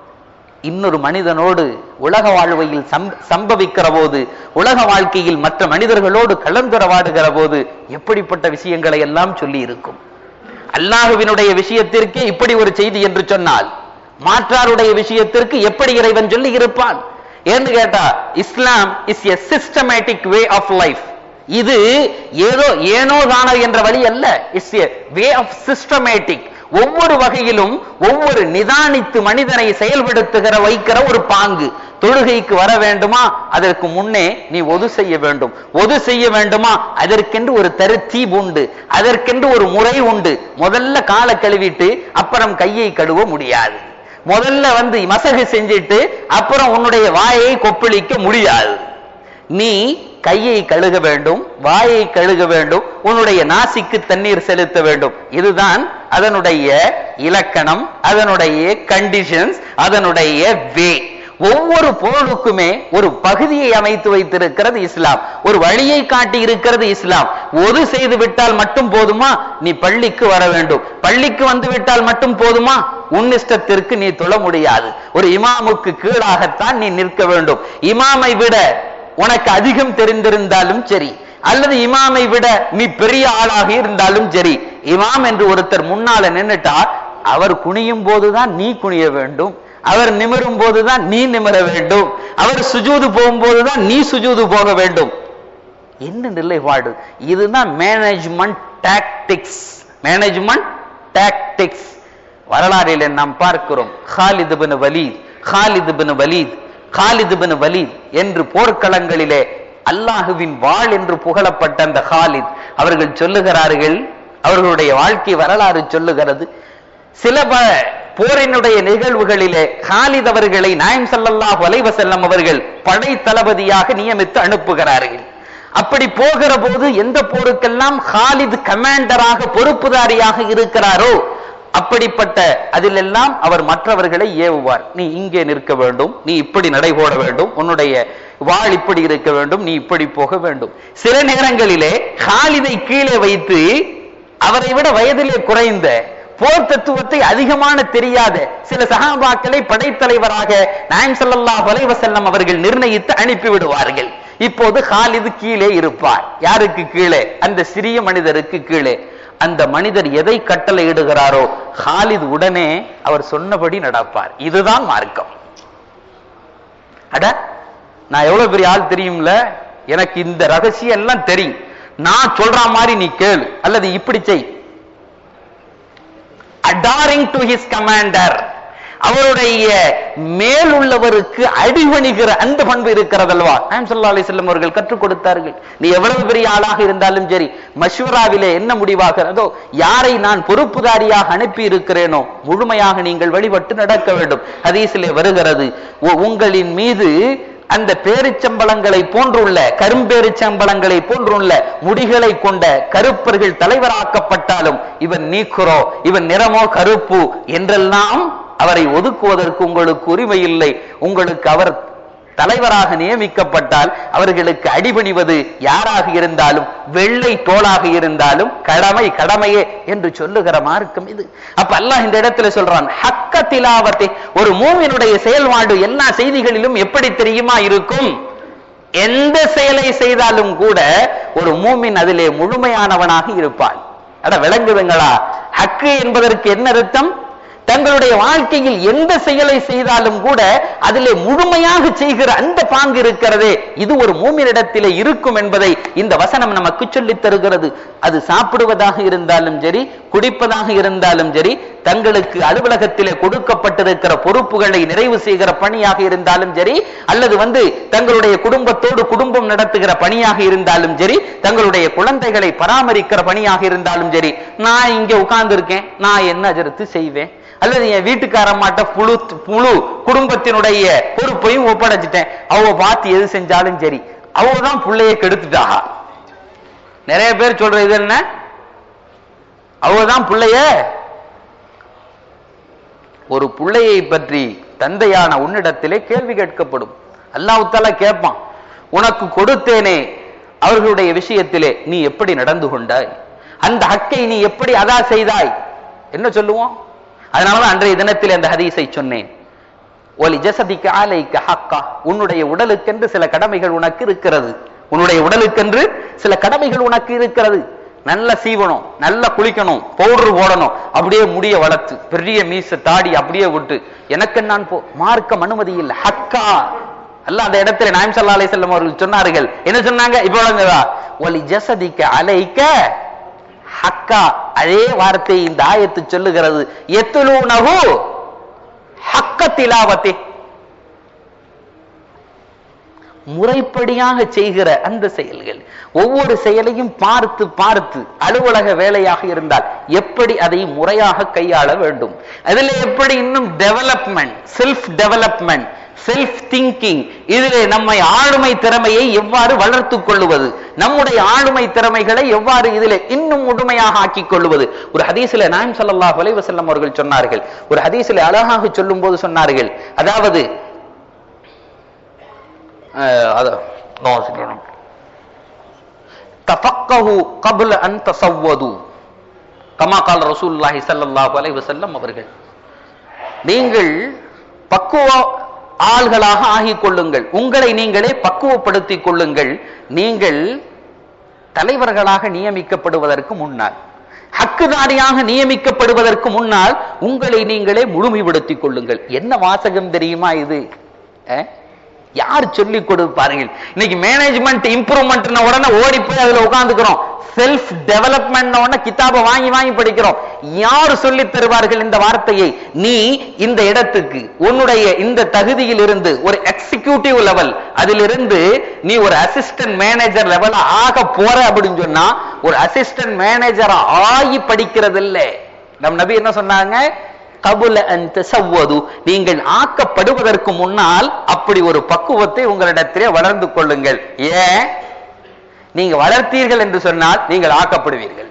இன்னொரு மனிதனோடு உலக வாழ்வையில் சம்- சம்பவிக்கிற போது உலக வாழ்க்கையில் மற்ற மனிதர்களோடு கலந்துரவாடுகிற போது எப்படிப்பட்ட விஷயங்களை எல்லாம் சொல்லி இருக்கும் அல்லாஹுவினுடைய விஷயத்திற்கே இப்படி ஒரு செய்தி என்று சொன்னால் மாற்றாருடைய விஷயத்திற்கு எப்படி இறைவன் சொல்லி இருப்பான் ஏன்னு கேட்டா Islam is a systematic way of life இது ஏதோ ஏனோ தானோ என்ற வழி அல்ல it's a way of systematic ஒவ்வொரு வகையிலும் ஒவ்வொரு நிதானித்து மனிதனை செயல்படுத்துகிற வைக்கிற ஒரு பாங்கு தொழுகைக்கு வர வேண்டுமா அதற்கு முன்னே நீ ஒது செய்ய வேண்டும் ஒது செய்ய வேண்டுமா அதற்கென்று ஒரு தருத்தீப் உண்டு அதற்கென்று ஒரு முறை உண்டு முதல்ல காலை கழுவிட்டு அப்புறம் கையை கழுவ முடியாது முதல்ல வந்து மசகு செஞ்சிட்டு அப்புறம் உன்னுடைய வாயை கொப்பளிக்க முடியாது நீ கையை கழுக வேண்டும் வாயை கழுக வேண்டும் உன்னுடைய நாசிக்கு தண்ணீர் செலுத்த வேண்டும் இதுதான் அதனுடைய இலக்கணம் அதனுடைய கண்டிஷன்ஸ் அதனுடைய வே ஒவ்வொரு பொருளுக்குமே ஒரு பகுதியை அமைத்து வைத்திருக்கிறது இஸ்லாம் ஒரு வழியை காட்டி இருக்கிறது இஸ்லாம் ஒரு செய்து விட்டால் மட்டும் போதுமா நீ பள்ளிக்கு வர வேண்டும் பள்ளிக்கு வந்து விட்டால் மட்டும் போதுமா உன் இஷ்டத்திற்கு நீ தொழ முடியாது ஒரு இமாமுக்கு கீழாகத்தான் நீ நிற்க வேண்டும் இமாமை விட உனக்கு அதிகம் தெரிந்திருந்தாலும் சரி அல்லது இமாமை விட நீ பெரிய ஆளாக இருந்தாலும் சரி இமாம் என்று ஒருத்தர் முன்னால நின்னுட்டா அவர் குனியும் போதுதான் நீ குனிய வேண்டும் அவர் நிமிரும் போதுதான் நீ நிமிர வேண்டும் அவர் சுஜூது போகும்போதுதான் நீ சுஜூது போக வேண்டும் என்ன நிலைப்பாடு இதுதான் மேனேஜ்மெண்ட் டாக்டிக்ஸ் மேனேஜ்மெண்ட் டாக்டிக்ஸ் வரலாறில் நாம் பார்க்கிறோம் Khalid bin Walid Khalid bin Walid Khalid bin Walid என்று போர்க்களங்களிலே அல்லாஹுவின் வாழ் என்று புகழப்பட்ட அந்த ஹாலித் அவர்கள் சொல்லுகிறார்கள் அவர்களுடைய வாழ்க்கை வரலாறு சொல்லுகிறது சில ப போரினுடைய நிகழ்வுகளிலே ஹாலித் அவர்களை நாயம் ஸல்லல்லாஹு அலைஹி வஸல்லம் அவர்கள் படை தளபதியாக நியமித்து அனுப்புகிறார்கள் அப்படி போகிற போது எந்த போருக்கெல்லாம் ஹாலித் கமாண்டராக பொறுப்புதாரியாக இருக்கிறாரோ அப்படிப்பட்ட அதிலெல்லாம் அவர் மற்றவர்களை ஏவுவார் நீ இங்கே நிற்க வேண்டும் நீ இப்படி நடைபோட வேண்டும் உன்னுடைய வாழ் இப்படி இருக்க வேண்டும் நீ இப்படி போக வேண்டும் சில நேரங்களிலே ஹாலிதை கீழே வைத்து அவரை விட வயதிலே குறைந்த போர் தத்துவத்தை அதிகமான தெரியாத சில சகாபாக்களை படைத்தலைவராக நாயம் ஸல்லல்லாஹு அலைஹி வஸல்லம் அவர்கள் நிர்ணயித்து அனுப்பி விடுவார்கள் இப்போது ஹாலிது கீழே இருப்பார் யாருக்கு கீழே அந்த சிறிய மனிதருக்கு கீழே அந்த மனிதர் எதை கட்டளை இடுகிறாரோ ஹாலித் உடனே அவர் சொன்னபடி நடப்பார் இதுதான் மார்க்கம் அட நான் எவ்வளவு பெரிய ஆள் தெரியும்ல எனக்கு இந்த ரகசியம் எல்லாம் தெரியும் நான் சொல்ற மாதிரி நீ கேளு அல்லது இப்படி செய் அடாரிங் டு ஹிஸ் கமாண்டர் அவருடைய மேல் உள்ளவருக்கு அடிபணிகிற அந்த பண்பு இருக்கிறதல்வா நாயம் ஸல்லல்லாஹு அலைஹி வஸல்லம் அவர்கள் கற்றுக் கொடுத்தார்கள் நீ எவ்வளவு பெரிய ஆளாக இருந்தாலும் சரி மஷ்வராவிலே என்ன முடிவாகிறதோ யாரை நான் பொறுப்புதாரியாக அனுப்பி இருக்கிறேனோ முழுமையாக நீங்கள் வழிபட்டு நடக்க வேண்டும் ஹதீஸிலே வருகிறது உ- உங்களின் மீது அந்த பேரிச்சம்பளங்களை போன்றுள்ள கரும்பேரிச்சம்பளங்களை போன்றுள்ள முடிகளை கொண்ட கருப்பர்கள் தலைவராக்கப்பட்டாலும் இவன் நீக்குறோ இவன் நிறமோ கருப்பு என்றெல்லாம் அவரை ஒதுக்குவதற்கு உங்களுக்கு உரிமை இல்லை உங்களுக்கு அவர் தலைவராக நியமிக்கப்பட்டால் அவர்களுக்கு அடிபணிவது யாராக இருந்தாலும் வெள்ளை தோளாக இருந்தாலும் கடமை கடமையே என்று சொல்லுகிற மார்க்கம் இது அப்ப அல்லாஹ் இந்த இடத்துல சொல்றான் ஹக்க திலாவத்தை ஒரு மூமினுடைய செயல்பாடு எல்லா செய்திகளிலும் எப்படி தெரியுமா இருக்கும் எந்த செயலை செய்தாலும் கூட ஒரு மூமின் அதிலே முழுமையானவனாக இருப்பான் அட விளங்குதுங்களா ஹக்கு என்பதற்கு என்ன அர்த்தம் தங்களுடைய வாழ்க்கையில் எந்த செயலை செய்தாலும் கூட அதிலே முழுமையாக செய்கிற அந்த பாங்கு இருக்கிறதே இது ஒரு மூமினிடத்திலே இருக்கும் என்பதை இந்த வசனம் நமக்கு சொல்லித் தருகிறது அது சாப்பிடுவதாக இருந்தாலும் சரி குடிப்பதாக இருந்தாலும் சரி தங்களுக்கு அலுவலகத்திலே கொடுக்கப்பட்டிருக்கிற பொறுப்புகளை நிறைவு செய்கிற பணியாக இருந்தாலும் சரி அல்லது வந்து தங்களுடைய குடும்பத்தோடு குடும்பம் நடத்துகிற பணியாக இருந்தாலும் சரி தங்களுடைய குழந்தைகளை பராமரிக்கிற பணியாக இருந்தாலும் சரி நான் இங்க உட்கார்ந்து இருக்கேன் நான் என்ன அஜரத்து செய்வேன் அல்லது என் வீட்டுக்காரம்மாட்ட புழு புழு குடும்பத்தினுடைய பொறுப்பையும் ஒப்படைச்சிட்டேன் அவ பார்த்து எது செஞ்சாலும் சரி அவ தான் பிள்ளைய கெடுத்துட்டா நிறைய பேர் சொல்ற இது என்ன அவ தான் பிள்ளைய ஒரு பிள்ளையை பற்றி தந்தையான உன்னிடத்திலே கேள்வி கேட்கப்படும் அல்லாஹ் தாலா கேட்பான் உனக்கு கொடுத்தேனே அவர்களுடைய விஷயத்திலே நீ எப்படி நடந்து கொண்டாய் அந்த ஹக்கை நீ எப்படி அதா செய்தாய் என்ன சொல்லுவோம் அதனாலதான் அன்றைய தினத்தில் அந்த ஹதீஸை சொன்னேன் ஒலி ஜசதிக்கு ஆலைக்கு ஹக்கா உன்னுடைய உடலுக்கென்று சில கடமைகள் உனக்கு இருக்கிறது உன்னுடைய உடலுக்கென்று சில கடமைகள் உனக்கு இருக்கிறது நல்ல சீவனம் நல்லா குளிக்கணும் பவுடர் போடணும் அப்படியே முடிய வளர்த்து பெரிய மீச தாடி அப்படியே விட்டு எனக்கு நான் போ மார்க்கம் அனுமதி இல்லை ஹக்கா அல்ல அந்த இடத்துல நாயம் சல்லா அலைஹி அவர்கள் சொன்னார்கள் என்ன சொன்னாங்க இப்ப வழங்குதா ஒலி ஜசதிக்க அலைக்க ஹக்கா அதே வார்த்தை இந்த ஆயத்து சொல்லுகிறது எத்துலூனஹு ஹக்க திலாவத்தே முறைப்படியாக செய்கிற அந்த செயல்கள் ஒவ்வொரு செயலையும் பார்த்து பார்த்து அலுவலக வேலையாக இருந்தால் எப்படி அதை முறையாக கையாள வேண்டும் அதுல எப்படி இன்னும் development self development self thinking இதிலே நம்மை ஆளுமை திறமையை எவ்வாறு வளர்த்துக் கொள்ளுவது நம்முடைய ஆளுமை திறமைகளை எவ்வாறு இதிலே இன்னும் முழுமையாக ஆக்கிக் கொள்ளுவது ஒரு ஹதீஸ்ல நாயம் ஸல்லல்லாஹு அலைஹி வஸல்லம் அவர்கள் சொன்னார்கள் ஒரு ஹதீஸ்ல அழகாக சொல்லும் போது சொன்னார்கள் அதாவது அஹ், அத- நான் சொல்றேன். தஃபக்கஹு கப்ல அன் தஸவ்வது கமா கால் ரசூலுல்லாஹி ஸல்லல்லாஹு அலைஹி வஸல்லம் அவர்கள் நீங்கள் பக்குவ ஆள்களாக ஆகிக் கொள்ளுங்கள் உங்களை நீங்களே பக்குவப்படுத்திக் கொள்ளுங்கள் நீங்கள் தலைவர்களாக நியமிக்கப்படுவதற்கு முன்னால் ஹக்குதாரியாக நியமிக்கப்படுவதற்கு முன்னால் உங்களை நீங்களே முழுமைப்படுத்திக் கொள்ளுங்கள் என்ன வாசகம் தெரியுமா இது அஹ்? யார் சொல்லி கொடுப்பார்கள் இன்னைக்கு மேனேஜ்மெண்ட் இம்ப்ரூவ்மெண்ட் உடனே ஓடி போய் அதுல உட்கார்ந்துக்கிறோம் செல்ஃப் டெவலப்மெண்ட் உடனே கிதாபை வாங்கி வாங்கி படிக்கிறோம் யார் சொல்லி தருவார்கள் இந்த வார்த்தையை நீ இந்த இடத்துக்கு உன்னுடைய இந்த தகுதியில் இருந்து ஒரு எக்ஸிகியூட்டிவ் லெவல் அதிலிருந்து நீ ஒரு அசிஸ்டன்ட் மேனேஜர் லெவல் ஆக போற அப்படின்னு சொன்னா ஒரு அசிஸ்டன்ட் மேனேஜர் ஆகி படிக்கிறது இல்ல நம் நபி என்ன சொன்னாங்க கபுல அந்த சவ்வது நீங்கள் ஆக்கப்படுவதற்கு முன்னால் அப்படி ஒரு பக்குவத்தை உங்களிடத்திலே வளர்ந்து கொள்ளுங்கள் ஏன் நீங்க வளர்த்தீர்கள் என்று சொன்னால் நீங்கள் ஆக்கப்படுவீர்கள்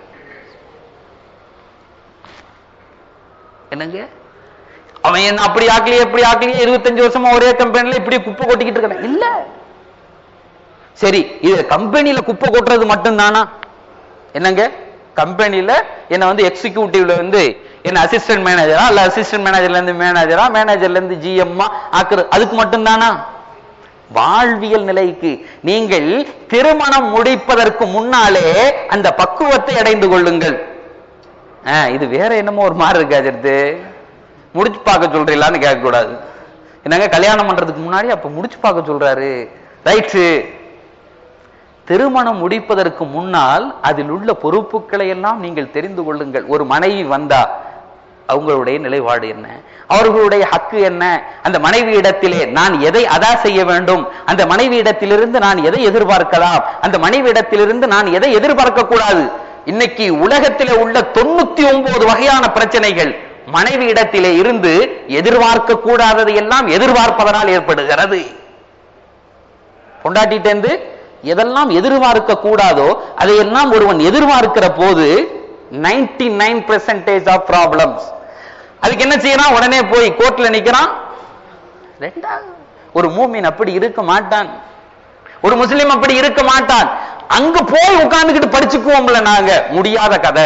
என்னங்க அவன் என்ன அப்படி ஆக்கலையே எப்படி ஆக்கலையே இருபத்தஞ்சு வருஷமா ஒரே கம்பெனில இப்படி குப்பை கொட்டிக்கிட்டு இருக்கான் இல்ல சரி இது கம்பெனில குப்பை கொட்டுறது மட்டும்தானா என்னங்க கம்பெனில என்ன வந்து எக்ஸிகியூட்டிவ்ல வந்து என்ன அசிஸ்டன்ட் மேனேஜரா இல்ல அசிஸ்டன்ட் மேனேஜர்ல இருந்து மேனேஜரா மேனேஜர்ல இருந்து ஜிஎம்மா ஆக்குறது அதுக்கு மட்டும்தானா வாழ்வியல் நிலைக்கு நீங்கள் திருமணம் முடிப்பதற்கு முன்னாலே அந்த பக்குவத்தை அடைந்து கொள்ளுங்கள் ஆ, இது வேற என்னமோ ஒரு மாதிரி இருக்கு அஜர்த்து முடிச்சு பார்க்க சொல்றீங்களான்னு கேட்க கூடாது என்னங்க கல்யாணம் பண்றதுக்கு முன்னாடி அப்ப முடிச்சு பார்க்க சொல்றாரு ரைட்டு திருமணம் முடிப்பதற்கு முன்னால் அதில் உள்ள பொறுப்புகளை எல்லாம் நீங்கள் தெரிந்து கொள்ளுங்கள் ஒரு மனைவி வந்தா அவங்களுடைய நிலைப்பாடு என்ன அவர்களுடைய ஹக்கு என்ன அந்த மனைவி இடத்திலே நான் எதை அதா செய்ய வேண்டும் அந்த மனைவி இடத்திலிருந்து நான் எதை எதிர்பார்க்கலாம் அந்த மனைவி இடத்திலிருந்து நான் எதை எதிர்பார்க்க கூடாது இன்னைக்கு உலகத்திலே உள்ள தொண்ணூத்தி ஒன்பது வகையான பிரச்சனைகள் மனைவி இடத்திலே இருந்து எதிர்பார்க்க கூடாததை எல்லாம் எதிர்பார்ப்பதனால் ஏற்படுகிறது பொண்டாட்டிட்டேந்து எதெல்லாம் எதிர்பார்க்க கூடாதோ அதையெல்லாம் ஒருவன் எதிர்பார்க்கிற போது 99% நைன் பெர்சன்டேஜ் ஆஃப் ப்ராப்ளம்ஸ் அதுக்கு என்ன செய்யறான் உடனே போய் கோர்ட்ல நிக்கிறான் ரெண்டாவது ஒரு மூமின் அப்படி இருக்க மாட்டான் ஒரு முஸ்லிம் அப்படி இருக்க மாட்டான் அங்க போய் உட்கார்ந்துகிட்டு படிச்சுக்குவோம்ல நாங்க முடியாத கதை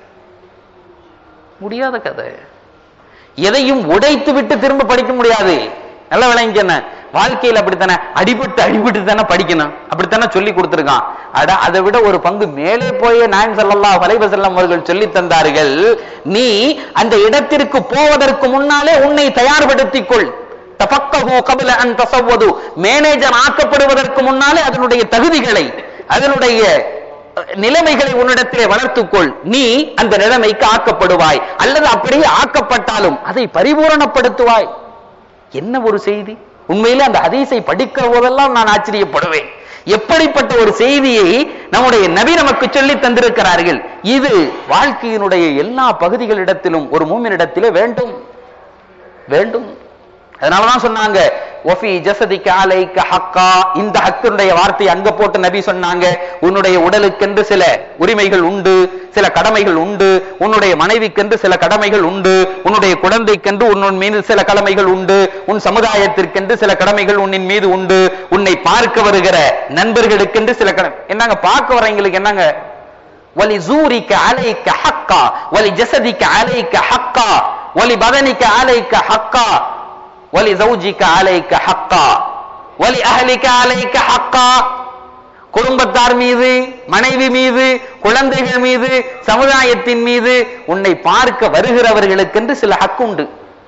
முடியாத கதை எதையும் உடைத்து விட்டு திரும்ப படிக்க முடியாது நல்ல விளங்கிக்க என்ன வாழ்க்கையில் அப்படித்தானே அடிபட்டு அடிபட்டு தானே படிக்கணும் அப்படித்தானே சொல்லி கொடுத்திருக்கான் அட அதை விட ஒரு பங்கு மேலே போய் நாயம் ஸல்லல்லாஹு அலைஹி வஸல்லம் அவர்கள் சொல்லி தந்தார்கள் நீ அந்த இடத்திற்கு போவதற்கு முன்னாலே உன்னை தயார்படுத்திக் கொள் தஃபக்கஹு கபில அன் தஸவ்வது மேனேஜர் ஆக்கப்படுவதற்கு முன்னாலே அதனுடைய தகுதிகளை அதனுடைய அஹ், நிலைமைகளை உன்னிடத்திலே வளர்த்துக்கொள் நீ அந்த நிலைமைக்கு ஆக்கப்படுவாய் அல்லது அப்படியே ஆக்கப்பட்டாலும் அதை பரிபூரணப்படுத்துவாய் என்ன ஒரு செய்தி உண்மையிலே அந்த ஹதீஸை படிக்கிற போதெல்லாம் நான் ஆச்சரியப்படுவேன் எப்படிப்பட்ட ஒரு செய்தியை நம்முடைய நபி நமக்கு சொல்லி தந்திருக்கிறார்கள் இது வாழ்க்கையினுடைய எல்லா பகுதிகளிடத்திலும் ஒரு மூமினிடத்திலே வேண்டும் வேண்டும் அதனாலதான் சொன்னாங்க ஒஃபி ஜசதிக்க அலைக்க ஹக்கா இந்த ஹக்கினுடைய வார்த்தை அங்க போட்டு நபி சொன்னாங்க உன்னுடைய உடலுக்கென்று சில உரிமைகள் உண்டு சில கடமைகள் உண்டு உன்னுடைய மனைவிக்கென்று சில கடமைகள் உண்டு உன்னுடைய குழந்தைக்கென்று உன் மீது சில கடமைகள் உண்டு உன் சமுதாயத்திற்கென்று சில கடமைகள் உன்னின் மீது உண்டு உன்னை பார்க்க வருகிற நண்பர்களுக்கென்று சில கடமை என்னங்க பார்க்க வரவங்களுக்கு என்னங்க ولزورك عليك حقا ولجسدك عليك حقا ولبدنك عليك حقا ولزوجك عليك حقا ولأهلك عليك حقا குடும்பத்தார் மீது மனைவி மீது குழந்தைகள் மீது சமுதாயத்தின் மீது உன்னை பார்க்க வருகிறவர்களுக்கென்று சில ஹக்கு உண்டு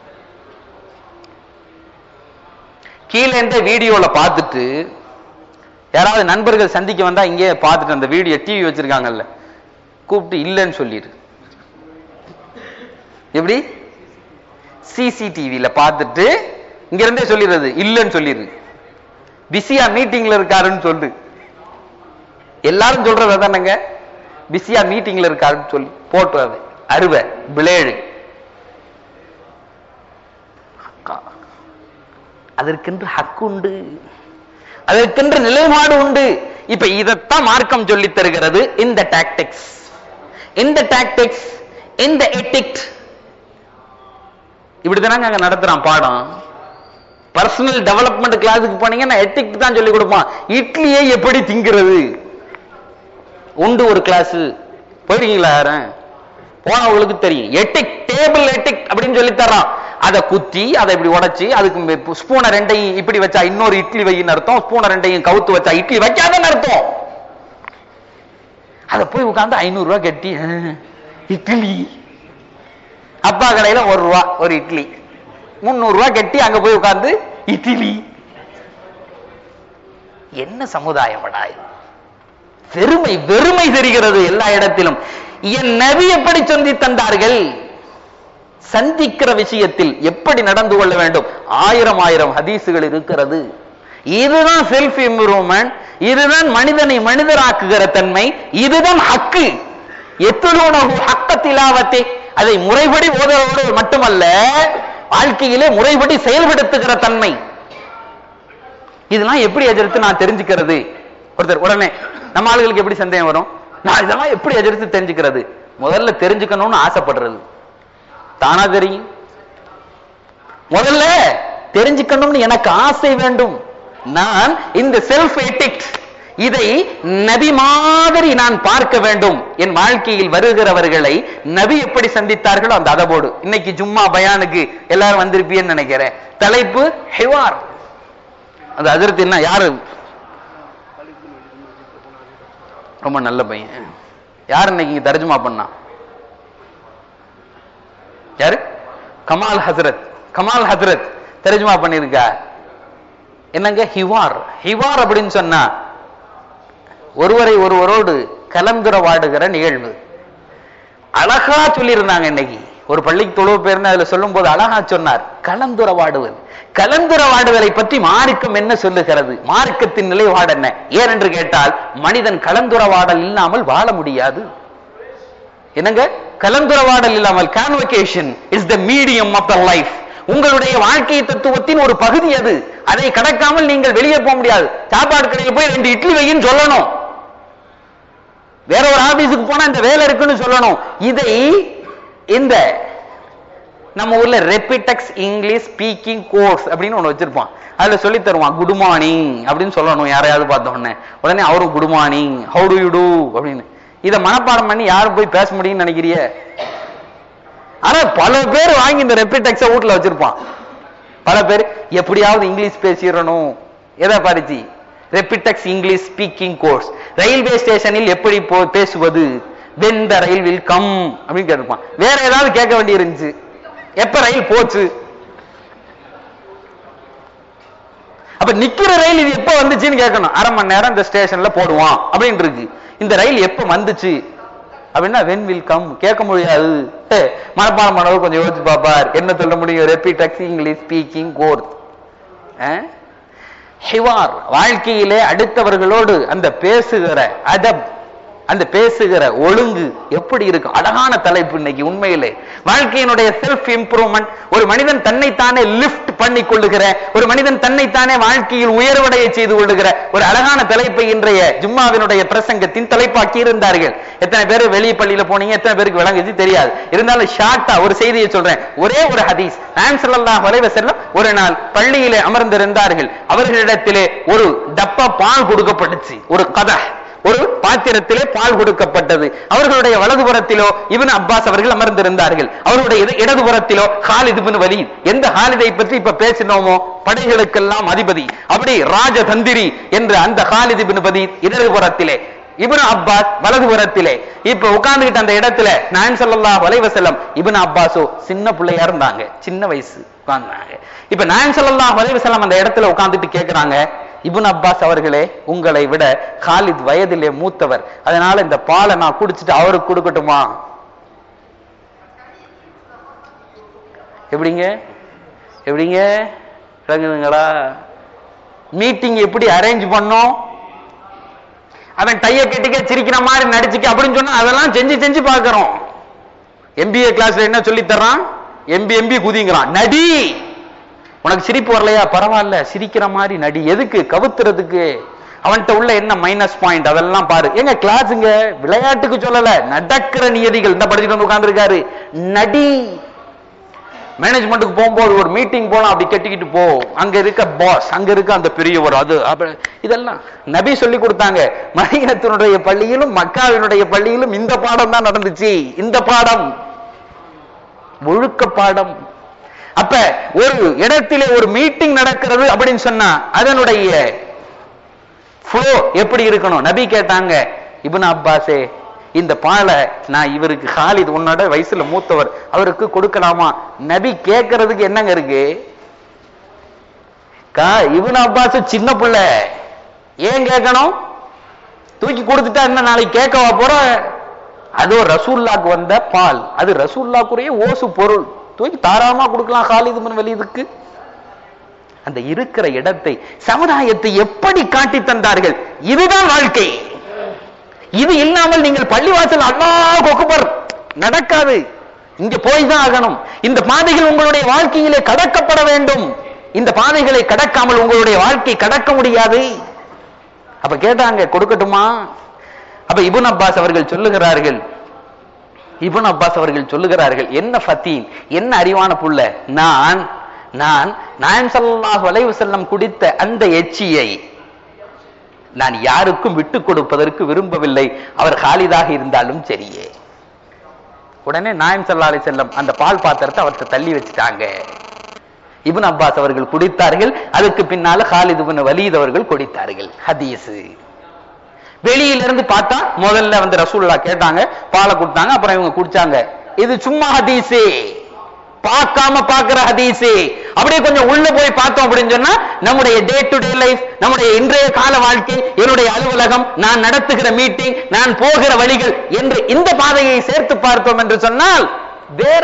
கீழே இந்த வீடியோல பார்த்துட்டு யாராவது நண்பர்கள் சந்திக்க வந்தா இங்கே பார்த்துட்டு அந்த வீடியோ டிவி வச்சிருக்காங்கல்ல கூப்பிட்டு இல்லைன்னு சொல்லிடு எப்படி சிசிடிவியில பார்த்துட்டு இங்க இருந்தே சொல்லிடுறது இல்லைன்னு சொல்லிடு பிஸியா மீட்டிங்ல இருக்காருன்னு சொல்லு எல்லாரும் சொல்றது அதானங்க பிஸியா மீட்டிங்ல இருக்காருன்னு சொல்லி போட்டு அது அருவை பிளேடு அதற்கென்று ஹக்கு உண்டு அதற்கென்று நிலைப்பாடு உண்டு இப்ப இதைத்தான் மார்க்கம் சொல்லித் தருகிறது இந்த டாக்டிக்ஸ் இந்த டாக்டிக்ஸ் இந்த எட்டிக்ட் இப்படிதானங்க அங்க நடத்துறான் பாடம் பர்சனல் டெவலப்மெண்ட் கிளாஸுக்கு போனீங்கன்னா எட்டிக்ட் தான் சொல்லி கொடுப்பான் இட்லியை எப்படி திங்கிறது உண்டு ஒரு கிளாஸ் போயிருக்கீங்களா யாரும் போனவங்களுக்கு தெரியும் எட்டிக் டேபிள் எட்டிக் அப்படின்னு சொல்லி தர்றான் அதை குத்தி அதை இப்படி உடைச்சு அதுக்கு ஸ்பூனை ரெண்டையும் இப்படி வச்சா இன்னொரு இட்லி வையின்னு அர்த்தம் ஸ்பூனை ரெண்டையும் கவுத்து வச்சா இட்லி வைக்காதன்னு அர்த்தம் அதை போய் உட்கார்ந்து ஐநூறு ரூபாய் கட்டி அஹ், இட்லி அப்பா கடையில ஒரு ரூபா ஒரு இட்லி முந்நூறு ரூபாய் கட்டி அங்க போய் உட்கார்ந்து இட்லி என்ன சமுதாயம் இது வெறுமை வெறுமை தெரிகிறது எல்லா இடத்திலும் என் நபி எப்படி சொல்லி தந்தார்கள் சந்திக்கிற விஷயத்தில் எப்படி நடந்து கொள்ள வேண்டும் ஆயிரம் ஆயிரம் ஹதீசுகள் இருக்கிறது இதுதான் செல்ஃப் இம்ப்ரூவ்மெண்ட் இதுதான் மனிதனை மனிதராக்குகிற தன்மை இதுதான் ஹக்கு எத்துலூனகு ஹக்க திலாவத்தை அதை முறைப்படி ஓதுவதோடு மட்டுமல்ல வாழ்க்கையிலே முறைப்படி செயல்படுத்துகிற தன்மை இதெல்லாம் எப்படி எதிர்த்து நான் தெரிஞ்சுக்கிறது ஒருத்தர் உடனே நம்ம ஆளுகளுக்கு எப்படி சந்தேகம் வரும் நான் இதெல்லாம் எப்படி எதிர்த்து தெரிஞ்சுக்கிறது முதல்ல தெரிஞ்சுக்கணும்னு ஆசைப்படுறது தானா தெரியும் முதல்ல தெரிஞ்சுக்கணும்னு எனக்கு ஆசை வேண்டும் நான் இந்த செல்ஃப் எட்டிக்ட் இதை நபி மாதிரி நான் பார்க்க வேண்டும் என் வாழ்க்கையில் வருகிறவர்களை நபி எப்படி சந்தித்தார்களோ அந்த அதபோடு இன்னைக்கு ஜும்மா பயானுக்கு எல்லாரும் வந்திருப்பீன்னு நினைக்கிறேன் தலைப்பு ஹெவார் அந்த அதிர்த்து என்ன யாரு ரொம்ப நல்ல பையன் யார் இன்னைக்கு இங்க தர்ஜுமா பண்ணா யாரு கமால் ஹசரத் கமால் ஹசரத் தர்ஜுமா பண்ணிருக்கா என்னங்க ஹிவார் ஹிவார் அப்படின்னு சொன்னா ஒருவரை ஒருவரோடு கலந்துரவாடுகிற நிகழ்வு அழகா சொல்லியிருந்தாங்க இன்னைக்கு ஒரு பள்ளிக்கு தொழுவு பேர்னு அதுல சொல்லும் போது அழகா சொன்னார் கலந்துரவாடுவது கலந்துரவாடுதலை பற்றி மார்க்கம் என்ன சொல்லுகிறது மார்க்கத்தின் நிலைப்பாடு என்ன ஏனென்று கேட்டால் மனிதன் கலந்துரவாடல் இல்லாமல் வாழ முடியாது என்னங்க கலந்துரவாடல் இல்லாமல் conversation is the medium of the life உங்களுடைய வாழ்க்கை தத்துவத்தின் ஒரு பகுதி அது அதை கடக்காமல் நீங்கள் வெளியே போக முடியாது சாப்பாடு கடையில் போய் ரெண்டு இட்லி வையின்னு சொல்லணும் வேற ஒரு ஆபீஸுக்கு போனா இந்த வேலை இருக்குன்னு சொல்லணும் இதை இந்த நம்ம ஊர்ல ரெப்பிடெக்ஸ் இங்கிலீஷ் ஸ்பீக்கிங் கோர்ஸ் அப்படின்னு ஒண்ணு வச்சிருப்பான் அதுல சொல்லி தருவான் குட் மார்னிங் அப்படின்னு சொல்லணும் யாரையாவது பார்த்த உடனே உடனே அவரும் good morning how do you do அப்படின்னு இதை மனப்பாடம் பண்ணி யாரும் போய் பேச முடியும்னு நினைக்கிறிய ஆனா பல பேர் வாங்கி இந்த ரெப்பிடெக்ஸ வீட்டுல வச்சிருப்பான் பல பேர் எப்படியாவது இங்கிலீஷ் பேசிடணும் எதை படிச்சு Rapidex English speaking course railway ஸ்டேஷனில் எப்படி போ பேசுவது when the rail will come அப்படின்னு கேட்டிருப்பான் வேற ஏதாவது கேட்க வேண்டி இருந்துச்சு எப்ப ரயில் போச்சு அப்ப நிக்கிற ரயில் இது எப்ப வந்துச்சுன்னு கேட்கணும் அரை மணி நேரம் இந்த ஸ்டேஷன்ல போடுவான் அப்படின்னு இருக்கு இந்த ரயில் எப்ப வந்துச்சு அப்படின்னா வென் வில் கம் கேட்க முடியாது ஏ, மனப்பாடம் பண்ணவர் கொஞ்சம் யோசிச்சு பாப்பார் என்ன சொல்ல முடியும் ரெப்பிடெக்ஸ் இங்கிலீஷ் ஸ்பீக்கிங் கோர்ஸ் ஹிவார் வாழ்க்கையிலே அடுத்தவர்களோடு அந்த பேசுகிற அதப் அந்த பேசுகிற ஒழுங்கு எப்படி இருக்கும் அழகான தலைப்பு இன்னைக்கு உண்மையிலே வாழ்க்கையினுடைய செல்ஃப் இம்ப்ரூவ்மெண்ட் ஒரு மனிதன் தன்னைத்தானே லிஃப்ட் பண்ணி கொள்ளுகிற ஒரு மனிதன் தன்னைத்தானே வாழ்க்கையில் உயர்வடைய செய்து கொள்ளுகிற ஒரு அழகான தலைப்பை இன்றைய ஜும்மாவினுடைய பிரசங்கத்தின் தலைப்பாக்கி இருந்தார்கள் எத்தனை பேர் வெளிய பள்ளியில போனீங்க எத்தனை பேருக்கு விளங்குச்சு தெரியாது இருந்தாலும் ஷார்ட்டா ஒரு செய்தியை சொல்றேன் ஒரே ஒரு ஹதீஸ் நாயம் ஸல்லல்லாஹு அலைஹி வஸல்லம் ஒரு நாள் பள்ளியிலே அமர்ந்திருந்தார்கள் அவர்களிடத்திலே ஒரு டப்பா பால் கொடுக்கப்பட்டுச்சு ஒரு கதை ஒரு பாத்திரத்திலே பால் கொடுக்கப்பட்டது அவர்களுடைய வலதுபுறத்திலோ இப்னு அப்பாஸ் அவர்கள் அமர்ந்திருந்தார்கள் அவருடைய இட- இடதுபுறத்திலோ ஹாலித் இப்னு வலீத் எந்த ஹாலிதை பற்றி இப்ப பேசினோமோ படைகளுக்கெல்லாம் அதிபதி அப்படி ராஜதந்திரி என்று அந்த ஹாலித் இப்னு வலீத் இடதுபுறத்திலே இப்னு அப்பாஸ் வலதுபுறத்திலே இப்ப உட்கார்ந்துகிட்ட அந்த இடத்துல நான் ஸல்லல்லாஹு அலைஹி வஸல்லம் இப்னு அப்பாஸோ சின்ன பிள்ளையா இருந்தாங்க சின்ன வயசு உட்கார்ந்தாங்க இப்ப நான் ஸல்லல்லாஹு அலைஹி வஸல்லம் அந்த இடத்துல உட்கார்ந்துட்டு கேக்குறாங்க இப்னு அப்பாஸ் அவர்களே உங்களை விட காலித் வயதிலே மூத்தவர் அதனால இந்த பாலை நான் குடிச்சிட்டு அவருக்கு கொடுக்கட்டுமா எப்படிங்க எப்படிங்க விளங்குதுங்களா மீட்டிங் எப்படி அரேஞ்ச் பண்ணோம் அவன் டைய கட்டிக்க சிரிக்கிற மாதிரி நடிச்சுக்க அப்படின்னு சொன்னா அதெல்லாம் செஞ்சு செஞ்சு பார்க்கிறோம் எம்பிஏ கிளாஸ்ல என்ன சொல்லி தர்றான் எம்பி எம்பி குதிங்கிறான் நடி உனக்கு சிரிப்பு வரலையா பரவாயில்ல சிரிக்கிற மாதிரி நடி எதுக்கு கவுத்துறதுக்கு அவன்கிட்ட உள்ள என்ன மைனஸ் பாயிண்ட் அதெல்லாம் பாரு எங்க கிளாஸுங்க விளையாட்டுக்கு சொல்லல நடக்கிற நியதிகள் இந்த படிச்சுட்டு வந்து உட்கார்ந்துருக்காரு நடி மேனேஜ்மெண்ட்டுக்கு போகும்போது ஒரு மீட்டிங் போலாம் அப்படி கட்டிக்கிட்டு போ அங்க இருக்க பாஸ் அங்க இருக்க அந்த பெரியவர் அது அப்ப- இதெல்லாம் நபி சொல்லி கொடுத்தாங்க மதியத்தினுடைய பள்ளியிலும் மக்காவினுடைய பள்ளியிலும் இந்த பாடம் தான் நடந்துச்சு இந்த பாடம் ஒழுக்க பாடம் அப்ப ஒரு இடத்திலே ஒரு மீட்டிங் நடக்கிறது அப்படின்னு சொன்னா அதனுடைய ஃப்ளோ எப்படி இருக்கணும் நபி கேட்டாங்க இப்னு அப்பாஸே இந்த பாலை நான் இவருக்கு ஹாலித் உன்னோட வயசுல மூத்தவர் அவருக்கு கொடுக்கலாமா நபி கேட்கறதுக்கு என்னங்க இருக்கு கா இப்னு அப்பாஸ் சின்ன பிள்ளை ஏன் கேட்கணும் தூக்கி கொடுத்துட்டா என்ன நாளைக்கு கேட்கவா போற அது ஒரு ரசூல்லாக்கு வந்த பால் அது ரசூல்லாக்குரிய ஓசு பொருள் தூக்கி தாராளமா கொடுக்கலாம் ஹாலித் பின் வலீதுக்கு அந்த இருக்கிற இடத்தை சமுதாயத்தை எப்படி காட்டி தந்தார்கள் இதுதான் வாழ்க்கை இது இல்லாமல் நீங்கள் பள்ளிவாசல் அல்லாஹ் அக்பர் நடக்காது இங்க போய் தான் ஆகணும் இந்த பாதைகள் உங்களுடைய வாழ்க்கையிலே கடக்கப்பட வேண்டும் இந்த பாதைகளை கடக்காமல் உங்களுடைய வாழ்க்கை கடக்க முடியாது அப்ப கேட்டாங்க கொடுக்கட்டுமா அப்ப இபுன் அப்பாஸ் அவர்கள் சொல்லுகிறார்கள் இபுன் அப்பாஸ் அவர்கள் சொல்லுகிறார்கள் என்ன ஃபத்தீன் என்ன அறிவான புள்ள நான் நான் நாயம் ஸல்லல்லாஹு அலைஹி வஸல்லம் குடித்த அந்த எச்சியை நான் யாருக்கும் விட்டு கொடுப்பதற்கு விரும்பவில்லை அவர் காலிதாக இருந்தாலும் சரியே உடனே நாயம் ஸல்லல்லாஹு அலைஹி வஸல்லம் அந்த பால் பாத்திரத்தை அவர்கிட்ட தள்ளி வச்சுட்டாங்க இப்னு அப்பாஸ் அவர்கள் குடித்தார்கள் அதுக்கு பின்னால ஹாலித் இப்னு வலீத் அவர்கள் குடித்தார்கள் ஹதீஸ் வெளியில இருந்து பார்த்தா முதல்ல வந்து ரசூல்லா கேட்டாங்க பாலை கொடுத்தாங்க அப்புறம் இவங்க குடிச்சாங்க இது சும்மா ஹதீஸே பார்க்காம பார்க்கிற ஹதீஸே அப்படியே கொஞ்சம் உள்ள போய் பார்த்தோம் அப்படின்னு சொன்னா நம்முடைய டே டு டே லைஃப் நம்முடைய இன்றைய கால வாழ்க்கை என்னுடைய அலுவலகம் நான் நடத்துகிற மீட்டிங் நான் போகிற வழிகள் என்று இந்த பாதையை சேர்த்து பார்த்தோம் என்று சொன்னால் வேற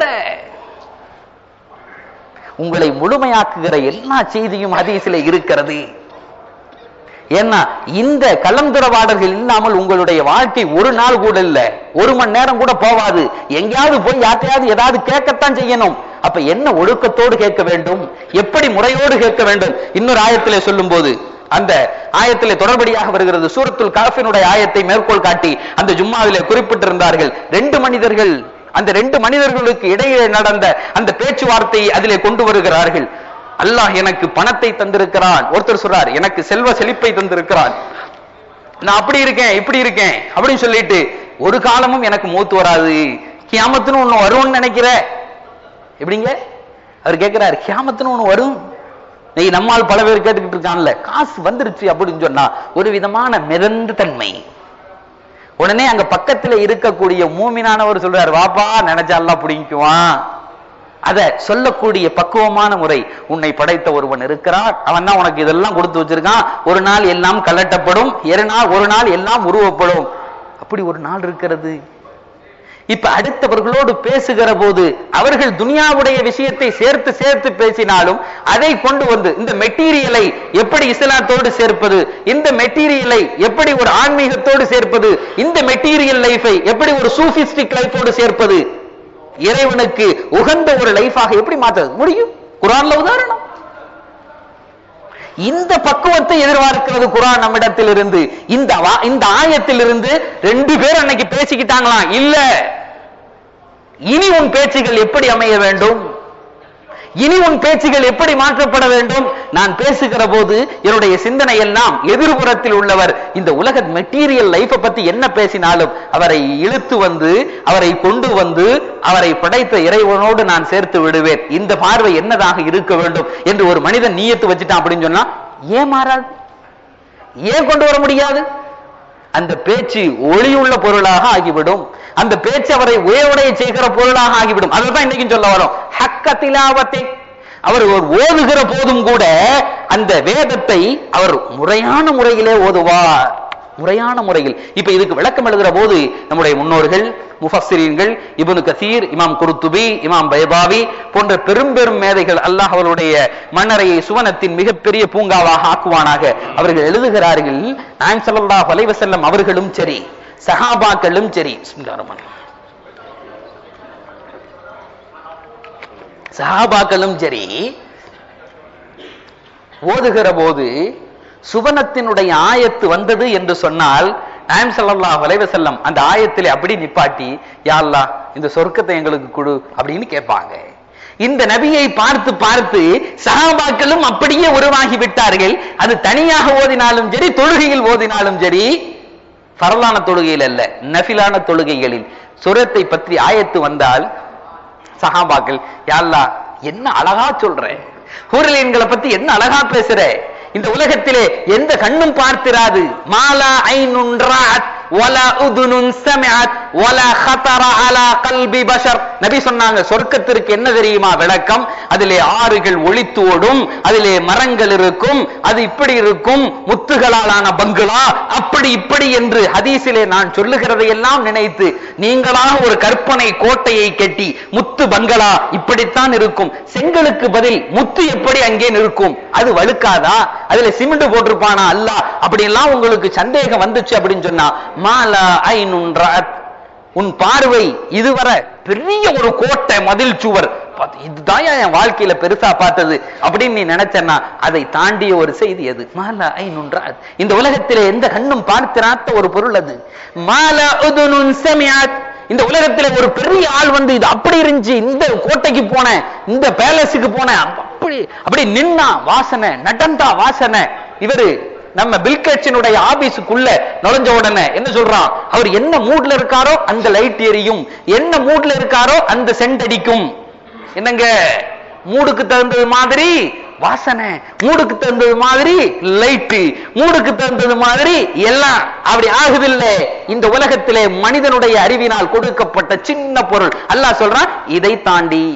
உங்களை முழுமையாக்குகிற எல்லா செய்தியும் ஹதீஸிலே இருக்கிறது ஏன்னா இந்த கலந்துரவாடல்கள் இல்லாமல் உங்களுடைய வாழ்க்கை ஒரு நாள் கூட இல்ல ஒரு மணி நேரம் கூட போவாது எங்கேயாவது போய் யார்ட்டையாவது ஏதாவது கேட்கத்தான் செய்யணும் அப்ப என்ன ஒழுக்கத்தோடு கேட்க வேண்டும் எப்படி முறையோடு கேட்க வேண்டும் இன்னொரு ஆயத்திலே சொல்லும் போது அந்த ஆயத்திலே தொடர்படியாக வருகிறது சூரத்துல் காஃபினுடைய ஆயத்தை மேற்கோள் காட்டி அந்த ஜும்மாவிலே குறிப்பிட்டிருந்தார்கள் ரெண்டு மனிதர்கள் அந்த ரெண்டு மனிதர்களுக்கு இடையே நடந்த அந்த பேச்சுவார்த்தையை அதிலே கொண்டு வருகிறார்கள் அல்லாஹ் எனக்கு பணத்தை தந்திருக்கிறான் ஒருத்தர் சொல்றார் எனக்கு செல்வ செழிப்பை தந்திருக்கிறான் நான் அப்படி இருக்கேன் இப்படி இருக்கேன் அப்படின்னு சொல்லிட்டு ஒரு காலமும் எனக்கு மூத்து வராது கியாமத்துன்னு ஒண்ணு வரும்னு நினைக்கிற எப்படிங்க அவர் கேட்கிறார் கியாமத்துன்னு ஒண்ணு வரும் நீ நம்மால் பல பேர் கேட்டுக்கிட்டு இருக்கான்ல காசு வந்துருச்சு அப்படின்னு சொன்னா ஒரு விதமான மிதந்த தன்மை உடனே அங்க பக்கத்துல இருக்கக்கூடிய மூமினானவர் சொல்றாரு வாப்பா நினைச்சா எல்லாம் பிடிக்குவான் அத சொல்லக்கூடிய பக்குவமான முறை உன்னை படைத்த ஒருவன் இருக்கிறான் அவன் தான் உனக்கு இதெல்லாம் கொடுத்து வச்சிருக்கான் ஒரு நாள் எல்லாம் கலட்டப்படும் இரு நாள் ஒரு நாள் எல்லாம் உருவப்படும் அப்படி ஒரு நாள் இருக்கிறது இப்ப அடுத்தவர்களோடு பேசுகிற போது அவர்கள் துனியாவுடைய விஷயத்தை சேர்த்து சேர்த்து பேசினாலும் அதை கொண்டு வந்து இந்த மெட்டீரியலை எப்படி இஸ்லாத்தோடு சேர்ப்பது இந்த மெட்டீரியலை எப்படி ஒரு ஆன்மீகத்தோடு சேர்ப்பது இந்த மெட்டீரியல் லைஃபை எப்படி ஒரு சூஃபிஸ்டிக் லைஃபோடு சேர்ப்பது இறைவனுக்கு உகந்த ஒரு லைஃபாக எப்படி மாற்றுறது முடியும் குரான்ல உதாரணம் இந்த பக்குவத்தை எதிர்பார்க்கிறது குரான் நம்மிடத்தில் இருந்து இந்த வா- இந்த ஆயத்தில் இருந்து ரெண்டு பேர் அன்னைக்கு பேசிக்கிட்டாங்களாம் இல்ல இனி உன் பேச்சுகள் எப்படி அமைய வேண்டும் இனி உன் பேச்சுகள் எப்படி மாற்றப்பட வேண்டும் நான் பேசுகிற போது என்னுடைய சிந்தனை எல்லாம் எதிர்புறத்தில் உள்ளவர் இந்த உலக மெட்டீரியல் லைஃபை பத்தி என்ன பேசினாலும் அவரை இழுத்து வந்து அவரை கொண்டு வந்து அவரை படைத்த இறைவனோடு நான் சேர்த்து விடுவேன் இந்த பார்வை என்னதாக இருக்க வேண்டும் என்று ஒரு மனிதன் நீயத்து வச்சுட்டான் அப்படின்னு சொன்னா ஏன் மாறாது ஏன் கொண்டு வர முடியாது அந்த பேச்சு ஒளியுள்ள பொருளாக ஆகிவிடும் அந்த பேச்சு அவரை உயர்வுடைய செய்கிற பொருளாக ஆகிவிடும் அதுதான் இன்னைக்கும் சொல்ல வரோம் ஹக்க திலாவத்தை அவர் ஒரு ஓதுகிற போதும் கூட அந்த வேதத்தை அவர் முறையான முறையிலே ஓதுவார் முறையான முறையில் இப்ப இதுக்கு விளக்கம் எழுதுற போது நம்முடைய முன்னோர்கள் முஃபஸ்ஸிரீன்கள் இப்னு கசீர் இமாம் குருத்துபி இமாம் பைபாவி போன்ற பெரும் பெரும் மேதைகள் அல்லாஹ் அவருடைய மன்னரையை சுவனத்தின் மிகப்பெரிய பூங்காவாக ஆக்குவானாக அவர்கள் எழுதுகிறார்கள் நான் ஸல்லல்லாஹு அலைஹி வஸல்லம் அவர்களும் சரி சஹாபாக்களும் சரி பிஸ்மில்லாஹிர் ரஹ்மானிர் ரஹீம். சஹாபாக்களும் சரி ஓதுகிற போது சுவனத்தினுடைய ஆயத்து வந்தது என்று சொன்னால் நாயம் ஸல்லல்லாஹு அலைஹி வஸல்லம் அந்த ஆயத்திலே அப்படி நிப்பாட்டி யா அல்லாஹ் இந்த சொர்க்கத்தை எங்களுக்கு கொடு அப்படின்னு கேட்பாங்க இந்த நபியை பார்த்து பார்த்து சஹாபாக்களும் அப்படியே உருவாகி விட்டார்கள் அது தனியாக ஓதினாலும் சரி தொழுகையில் ஓதினாலும் சரி பரலான தொழுகையில் அல்ல நஃபிலான தொழுகைகளில் சுரத்தை பற்றி ஆயத்து வந்தால் சஹாபாக்கள் யா அல்லாஹ் என்ன அழகா சொல்ற ஹூரலியன்களை பத்தி என்ன அழகா பேசுற இந்த உலகத்திலே எந்த கண்ணும் பார்த்திராது மாலா ஐனுன் ராத் வலா உதுனுன் சமிஅத் வலா ஹதர அலா கல்பி பஷர் நபி சொன்னாங்க சொர்க்கத்திற்கு என்ன தெரியுமா விளக்கம் அதிலே ஆறுகள் ஒளித்து ஓடும் அதிலே மரங்கள் இருக்கும் அது இப்படி இருக்கும் முத்துகளாலான பங்களா அப்படி இப்படி என்று ஹதீஸிலே நான் சொல்லுகிறதை எல்லாம் நினைத்து நீங்களாக ஒரு கற்பனை கோட்டையை கட்டி முத்து பங்களா இப்படித்தான் இருக்கும் செங்கலுக்கு பதில் முத்து எப்படி அங்கே நிற்கும் அது வழுக்காதா அதுல சிமெண்ட் போட்டிருப்பானா அல்ல அப்படி எல்லாம் உங்களுக்கு சந்தேகம் வந்துச்சு அப்படின்னு சொன்னா மாலா ஐனுன் ராத் உன் பார்வை இதுவரை பெரிய ஒரு கோட்டை மதில் சுவர் பாத்து, இதுதான் என் வாழ்க்கையில பெருசா பார்த்தது அப்படின்னு நீ நினைச்சன்னா அதை தாண்டிய ஒரு செய்தி அது மாலா ஐநுன்றா இந்த உலகத்திலே எந்த கண்ணும் பார்த்திராத்த ஒரு பொருள் அது மாலா உதுனுன் சமியாத் இந்த உலகத்துல ஒரு பெரிய ஆள் வந்து இது அப்படி இருந்துச்சு இந்த கோட்டைக்கு போனேன் இந்த பேலஸுக்கு போனேன் அப்படி அப்படி நின்னா வாசனை நடந்தா வாசனை இவரு நம்ம பில்கேட்சினுடைய ஆபீஸுக்குள்ள நுழைஞ்ச உடனே என்ன சொல்றான் அவர் என்ன மூட்ல இருக்காரோ அந்த லைட் எரியும் என்ன மூட்ல இருக்காரோ அந்த சென்ட் அடிக்கும் என்னங்க மூடுக்கு தகுந்தது மாதிரி வாசனை மூடுக்கு தகுந்தது மாதிரி லைட்டு மூடுக்கு தகுந்தது மாதிரி எல்லாம் அப்படி ஆகுதில்லை இந்த உலகத்திலே மனிதனுடைய அறிவினால் கொடுக்கப்பட்ட சின்ன பொருள் அல்லாஹ் சொல்றான் இதை தாண்டி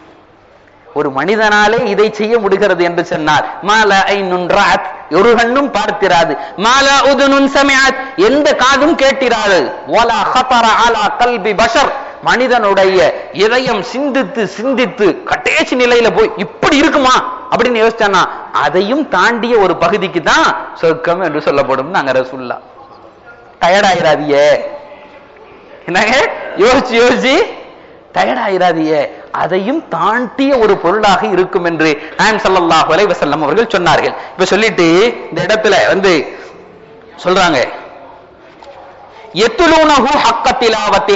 ஒரு மனிதனாலே இதை செய்ய முடிகிறது என்று சொன்னார் மால ஐநுன் ராத் ஒரு கண்ணும் பார்த்திராது மாலா உதுனுன் சமியாத் எந்த காதும் கேட்டிராது வலா ஹதர அலா கல்பி பஷர் மனிதனுடைய இதயம் சிந்தித்து சிந்தித்து கட்டேசி நிலையில போய் இப்படி இருக்குமா அப்படின்னு யோசிச்சானா அதையும் தாண்டிய ஒரு பகுதிக்கு தான் சொர்க்கம் என்று சொல்லப்படும் நாங்க ரசூல்லா டயர்டாயிராதிய என்னங்க யோசிச்சு யோசிச்சு டயர்டாயிராதிய அதையும் தாண்டிய ஒரு பொருளாக இருக்கும் என்று நாயம் ஸல்லல்லாஹு அலைஹி வஸல்லம் அவர்கள் சொன்னார்கள் இப்ப சொல்லிட்டு இந்த இடத்துல வந்து சொல்றாங்க எத்துலூனஹு ஹக்க திலாவத்தி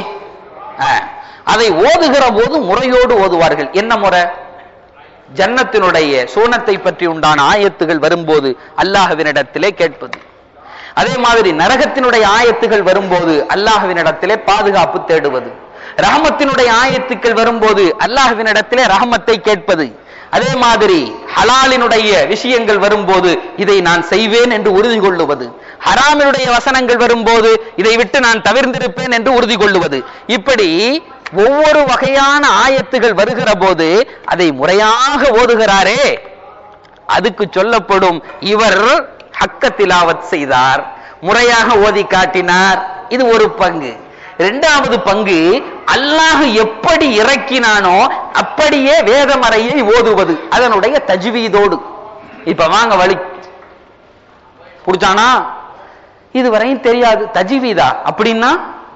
அதை ஓதுகிற போது முறையோடு ஓதுவார்கள் என்ன முறை ஜன்னத்தினுடைய சூனத்தை பற்றி உண்டான ஆயத்துகள் வரும்போது அல்லாஹ்வினிடத்திலே கேட்பது அதே மாதிரி நரகத்தினுடைய ஆயத்துகள் வரும்போது அல்லாஹ்வினிடத்திலே பாதுகாப்பு தேடுவது ரஹமத்தினுடைய ஆயத்துக்கள் வரும்போது அல்லாஹ்வினிடத்திலே ரஹமத்தை கேட்பது அதே மாதிரி ஹலாலினுடைய விஷயங்கள் வரும்போது இதை நான் செய்வேன் என்று உறுதி கொள்ளுவது ஹராமினுடைய வசனங்கள் வரும்போது இதை விட்டு நான் தவிர்ந்திருப்பேன் என்று உறுதி கொள்ளுவது இப்படி ஒவ்வொரு வகையான ஆயத்துகள் வருகிற போது அதை முறையாக ஓதுகிறாரே அதுக்கு சொல்லப்படும் இவர் ஹக்க திலாவத் செய்தார் முறையாக ஓதி காட்டினார் இது ஒரு பங்கு இரண்டாவது பங்கு அல்லாஹ் எப்படி இறக்கினானோ அப்படியே வேதமறையை ஓதுவது அதனுடைய தஜ்வீதோடு இப்ப வாங்க வழி புடிச்சானா இதுவரையும் தெரியாது தஜ்வீதா அப்படின்னா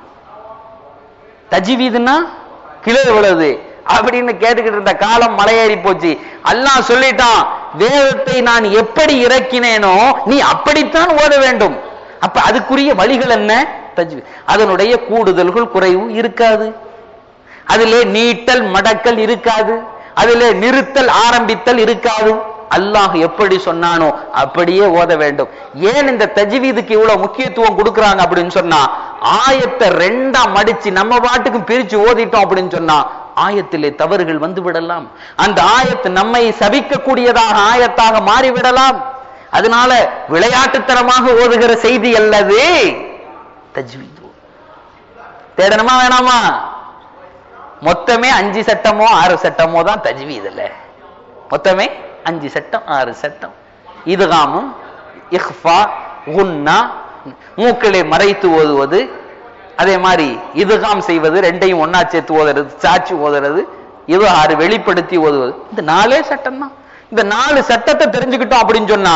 தஜ்வீதுன்னா கிலோ எவ்வளவு அப்படின்னு கேட்டுக்கிட்டு இருந்த காலம் மலையேறி போச்சு அல்லாஹ் சொல்லிட்டான் வேதத்தை நான் எப்படி இறக்கினேனோ நீ அப்படித்தான் ஓத வேண்டும் அப்ப அதுக்குரிய வழிகள் என்ன தஜ்வீத் அதனுடைய கூடுதல்கள் குறைவு இருக்காது அதிலே நீட்டல் மடக்கல் இருக்காது அதிலே நிறுத்தல் ஆரம்பித்தல் இருக்காது அல்லாஹ் எப்படி சொன்னானோ அப்படியே ஓத வேண்டும் ஏன் இந்த தஜ்வீதுக்கு இவ்வளவு முக்கியத்துவம் கொடுக்கறாங்க அப்படின்னு சொன்னா ஆயத்தை ரெண்டா மடிச்சு நம்ம பாட்டுக்கு பிரிச்சு ஓதிட்டோம் அப்படின்னு சொன்னா ஆயத்திலே தவறுகள் வந்து விடலாம் அந்த ஆயத்து நம்மை சபிக்கக்கூடியதாக ஆயத்தாக மாறிவிடலாம் அதனால விளையாட்டுத்தனமாக ஓதுகிற செய்தி அல்லது தஜ்வீது தேடணுமா வேணாமா மொத்தமே அஞ்சு சட்டமோ ஆறு சட்டமோ தான் தஜ்வீத் இல்ல மொத்தமே அஞ்சு சட்டம் ஆறு சட்டம் இதுகாமும் இஹ்ஃபா குன்னா மூக்களை மறைத்து ஓதுவது அதே மாதிரி இதுகாம் செய்வது ரெண்டையும் ஒன்னா சேர்த்து ஓதுறது சாட்சி ஓதுறது இது ஆறு வெளிப்படுத்தி ஓதுவது இந்த நாலே சட்டம் தான் இந்த நாலு சட்டத்தை தெரிஞ்சுக்கிட்டோம் அப்படின்னு சொன்னா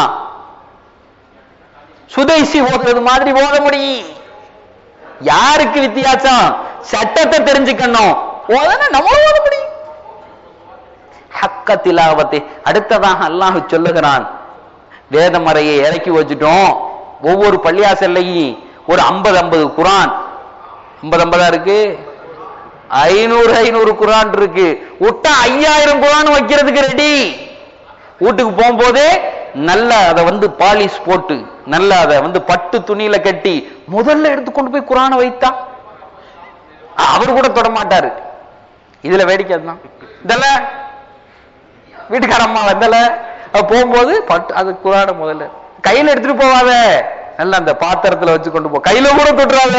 சுதேசி ஓதுறது மாதிரி ஓத முடியும் யாருக்கு வித்தியாசம் சட்டத்தை தெரிஞ்சுக்கணும் ஓதனா நம்மளும் ஓத முடியும் ஹக்க திலாவத்தை அடுத்ததாக அல்லாஹ் சொல்லுகிறான் வேதமறையை இறக்கி வச்சுட்டோம் ஒவ்வொரு பள்ளியாசல்லையும் ஒரு ஐம்பது ஐம்பது குரான் ஐம்பது ஐம்பதா இருக்கு ஐநூறு ஐநூறு குரான் இருக்கு விட்டா ஐயாயிரம் குரான் வைக்கிறதுக்கு ரெடி வீட்டுக்கு போகும்போதே நல்ல அதை வந்து பாலிஷ் போட்டு நல்ல அதை வந்து பட்டு துணியில கட்டி முதல்ல எடுத்து கொண்டு போய் குரானை வைத்தா அவர் கூட தொட மாட்டாரு இதுல வேடிக்கை அதுதான் இதெல்ல வீட்டுக்கார அம்மா வந்தல அவ போகும்போது பட்டு அது குரான முதல்ல கையில எடுத்துட்டு போவாத நல்ல அந்த பாத்திரத்துல வச்சு கொண்டு போ கையில கூட தொட்டுறாத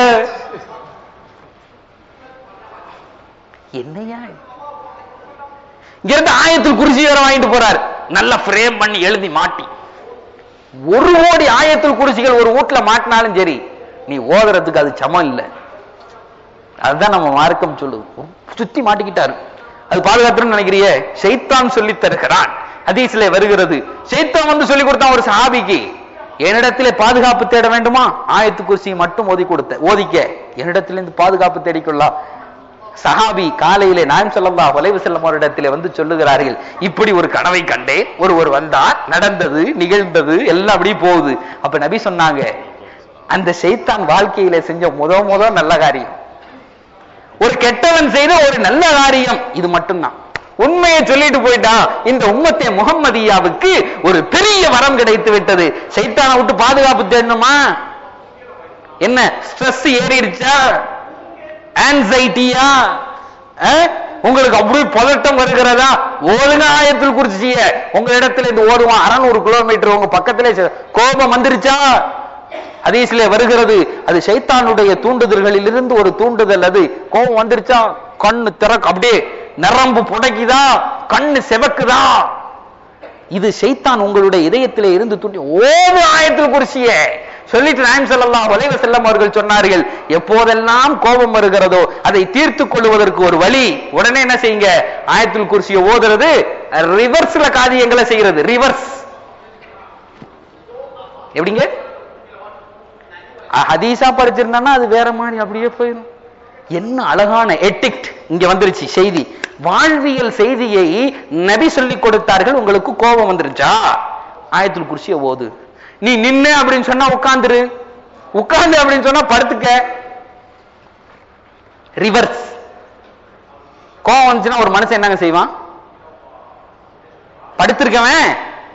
என்னையா இது? இங்க இருந்து ஆயத்தில் குறிச்சி வேற வாங்கிட்டு போறாரு நல்லா ஃப்ரேம் பண்ணி எழுதி மாட்டி ஒரு கோடி ஆயத்தில் குறிச்சிகள் ஒரு வீட்டுல மாட்டினாலும் சரி நீ ஓதுறதுக்கு அது சமம் இல்லை அதுதான் நம்ம மார்க்கம் சொல்லுது சுத்தி மாட்டிக்கிட்டாரு அது பாதுகாத்துன்னு நினைக்கிறியே ஷைத்தான் சொல்லி தருகிறான் ஹதீஸ்ல வருகிறது ஷைத்தான் வந்து சொல்லி கொடுத்தான் ஒரு சஹாபிக்கு என்னிடத்திலே பாதுகாப்பு தேட வேண்டுமா ஆயத்து குர்சியை மட்டும் ஓதி கொடுத்த ஓதிக்க என்னிடத்திலிருந்து பாதுகாப்பு தேடிக்கொள்ளலாம் சஹாபி காலையிலே நாயம் சொல்லல்லா வலைவு செல்லும் இடத்திலே வந்து சொல்லுகிறார்கள் இப்படி ஒரு கனவை கண்டேன் ஒருவர் வந்தார் நடந்தது நிகழ்ந்தது எல்லாம் அப்படி போகுது அப்ப நபி சொன்னாங்க அந்த ஷைத்தான் வாழ்க்கையில செஞ்ச முத முத நல்ல காரியம் ஒரு கெட்டவன் செய்த ஒரு நல்ல காரியம் இது மட்டும்தான் உண்மையை சொல்லிட்டு போயிட்டான் இந்த உம்மத்தை முகம்மதியாவுக்கு ஒரு பெரிய வரம் கிடைத்து விட்டது சைத்தானை விட்டு பாதுகாப்பு தேடணுமா என்ன ஸ்ட்ரெஸ் ஏறிடுச்சா ஆன்சைட்டியா உங்களுக்கு அப்படி பதட்டம் வருகிறதா ஓதுங்க ஆயத்தில் குறிச்சிய உங்க இடத்துல இந்த ஓடுவான் அறநூறு கிலோமீட்டர் உங்க பக்கத்திலே செ- கோபம் வந்துருச்சா ஹதீஸ்ல வருகிறது அது சைத்தானுடைய தூண்டுதல்களில் இருந்து ஒரு தூண்டுதல் அது கோபம் வந்துருச்சா கண்ணு திறக்க அப்படியே நரம்பு புடைக்குதா கண்ணு செவக்குதா இது சைத்தான் உங்களுடைய இதயத்திலே இருந்து தூண்டி ஓது ஆயத்தில் குறிச்சிய சொல்லிட்டு நாயம் ஸல்லல்லாஹு அலைஹி வஸல்லம் அவர்கள் சொன்னார்கள் எப்போதெல்லாம் கோபம் வருகிறதோ அதை தீர்த்துக் கொள்வதற்கு ஒரு வழி உடனே என்ன செய்யுங்க ஆயத்தில் குர்சியை ஓதுறது ரிவர்ஸ்ல காரியங்களை செய்யறது ரிவர்ஸ் எப்படிங்க அஹ் ஹதீஸா படிச்சிருந்தான்னா அது வேற மாதிரி அப்படியே போயிடும் என்ன அழகான எட்டிக்ட் இங்க வந்துருச்சு செய்தி வாழ்வியல் செய்தியை நபி சொல்லிக் கொடுத்தார்கள் உங்களுக்கு கோபம் வந்துருச்சா ஆயத்துல் குர்சிய ஓது நீ நின்னு அப்படின்னு சொன்னா உட்கார்ந்துரு உட்கார்ந்து அப்படின்னு சொன்னா படுத்துக்க ரிவர்ஸ் கோபம் வந்துச்சுன்னா ஒரு மனுஷன் என்னங்க செய்வான் படுத்திருக்கவன்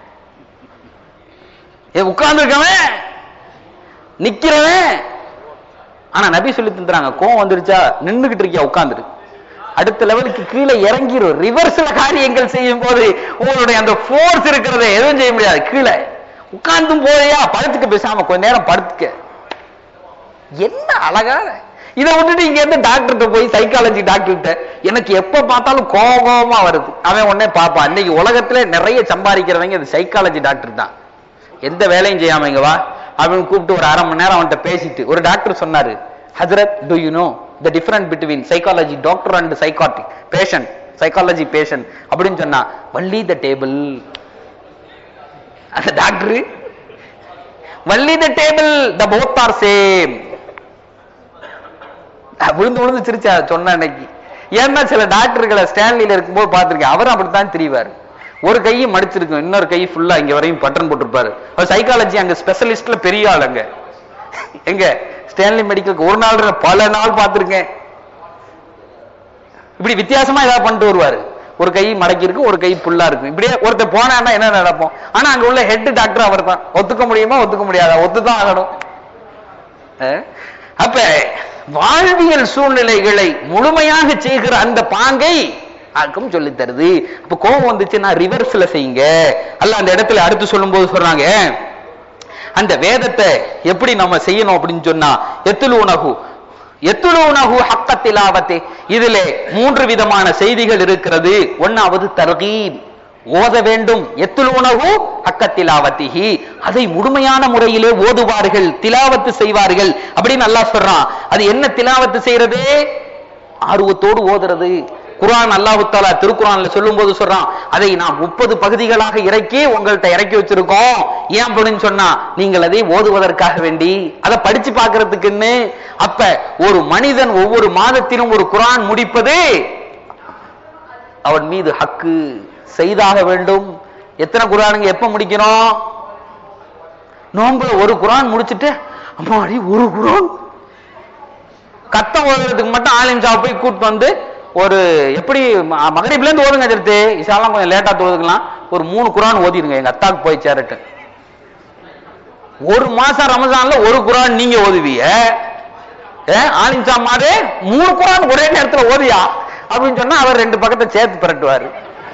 ஏ உட்கார்ந்துருக்கவன் நிக்கிறவன் ஆனா நபி சொல்லி தந்துறாங்க கோவம் வந்துருச்சா நின்னுகிட்டு இருக்கியா உட்கார்ந்துரு அடுத்த லெவலுக்கு கீழே இறங்கிரும் ரிவர்ஸ்ல காரியங்கள் செய்யும் போது உங்களுடைய அந்த ஃபோர்ஸ் இருக்கிறத எதுவும் செய்ய முடியாது கீழே உட்கார்ந்தும் போறியா படுத்துக்க பேசாம கொஞ்ச நேரம் படுத்துக்க என்ன அழகான இதை விட்டுட்டு இங்க இருந்து டாக்டர்கிட்ட போய் சைக்காலஜி டாக்டர்கிட்ட எனக்கு எப்ப பார்த்தாலும் கோவம் கோவமா வருது அவன் உடனே பாப்பான் இன்னைக்கு உலகத்துல நிறைய சம்பாதிக்கிறவங்க இது சைக்காலஜி டாக்டர் தான் எந்த வேலையும் செய்யாம இங்க வா அவன் கூப்பிட்டு ஒரு அரை மணி நேரம் அவன்கிட்ட பேசிட்டு ஒரு டாக்டர் சொன்னாரு ஹஜரத் do you know the difference between psychology doctor and psychotic patient psychology patient அப்படின்னு சொன்னா வள்ளி த டேபிள் அந்த டாக்டர் வள்ளி the table the both are same விழுந்து விழுந்து சிரிச்சா சொன்ன அன்னைக்கு ஏன்னா சில டாக்டர்களை ஸ்டான்லியில இருக்கும்போது பார்த்திருக்கேன் அவரும் அப்படித்தான் திரிவார் ஒரு கையை மடிச்சிருக்கும் இன்னொரு கை ஃபுல்லா இங்க வரையும் பட்டன் போட்டிருப்பாரு அவர் சைக்காலஜி அங்க ஸ்பெஷலிஸ்ட்ல பெரிய ஆள் அங்க எங்க ஸ்டான்லி மெடிக்கலுக்கு ஒரு நாள் இல்ல, பல நாள் பார்த்திருக்கேன் இப்படி வித்தியாசமா ஏதாவது பண்ணிட்டு வருவாரு ஒரு கை மடக்கி இருக்கு ஒரு கை புல்லா இருக்கும் இப்படியே ஒருத்தர் போனான்னா என்ன நடப்போம் ஆனா அங்க உள்ள ஹெட் டாக்டர் அவர் தான் ஒத்துக்க முடியுமா ஒத்துக்க முடியாதா ஒத்துதான் ஆகணும் அஹ்? அப்ப வாழ்வியல் சூழ்நிலைகளை முழுமையாக செய்கிற அந்த பாங்கை ஆக்கம் சொல்லி தருது அப்ப கோபம் வந்துச்சுன்னா ரிவர்ஸ்ல செய்யுங்க அல்ல அந்த இடத்துல அடுத்து சொல்லும்போது சொல்றாங்க அந்த வேதத்தை எப்படி நம்ம செய்யணும் அப்படின்னு சொன்னா எத்துலு உணகு எத்துலு உணகு ஹக்கத்திலாவத்தே இதிலே மூன்று விதமான செய்திகள் இருக்கிறது ஒன்னாவது தர்கீப் ஓத வேண்டும் எத்துலுணவு ஹக்க திலாவத்திஹி அதை முழுமையான முறையிலே ஓதுவார்கள் திலாவத்து செய்வார்கள் அப்படின்னு அல்லாஹ் சொல்றான் அது என்ன திலாவத்து செய்யறது ஆர்வத்தோடு ஓதுறது குர்ஆன் அல்லாஹு தாலா திருக்குறான்ல சொல்லும் போது சொல்றான் அதை நாம் முப்பது பகுதிகளாக இறக்கி உங்கள்கிட்ட இறக்கி வச்சிருக்கோம் ஏன் அப்படின்னு சொன்னா நீங்கள் அதை ஓதுவதற்காக வேண்டி அதை படிச்சு பார்க்கிறதுக்குன்னு அப்ப ஒரு மனிதன் ஒவ்வொரு மாதத்திலும் ஒரு குர்ஆன் முடிப்பது அவன் மீது ஹக்கு செய்தாக வேண்டும் எத்தனை குரானுங்க எப்ப முடிக்கணும் நோம்புல ஒரு குரான் முடிச்சிட்டு அம்மாடி ஒரு குரான் கத்தம் ஓதுறதுக்கு மட்டும் ஆலிம்சா போய் கூட்டு வந்து ஒரு எப்படி ம- மகரிப்ல இருந்து ஓதுங்க எதிர்த்து இசாலாம் கொஞ்சம் லேட்டா தொழுதுக்கலாம் ஒரு மூணு குரான் ஓதிடுங்க எங்க அத்தாக்கு போய் சேரட்டு ஒரு மாசம் ரமஜான்ல ஒரு குரான் நீங்க ஓதுவீங்க ஆலிம்சா மாதிரி மூணு குரான் ஒரே நேரத்துல ஓதியா அப்படின்னு சொன்னா அவர் ரெண்டு பக்கத்தை சேர்த்து பிரட்டுவாரு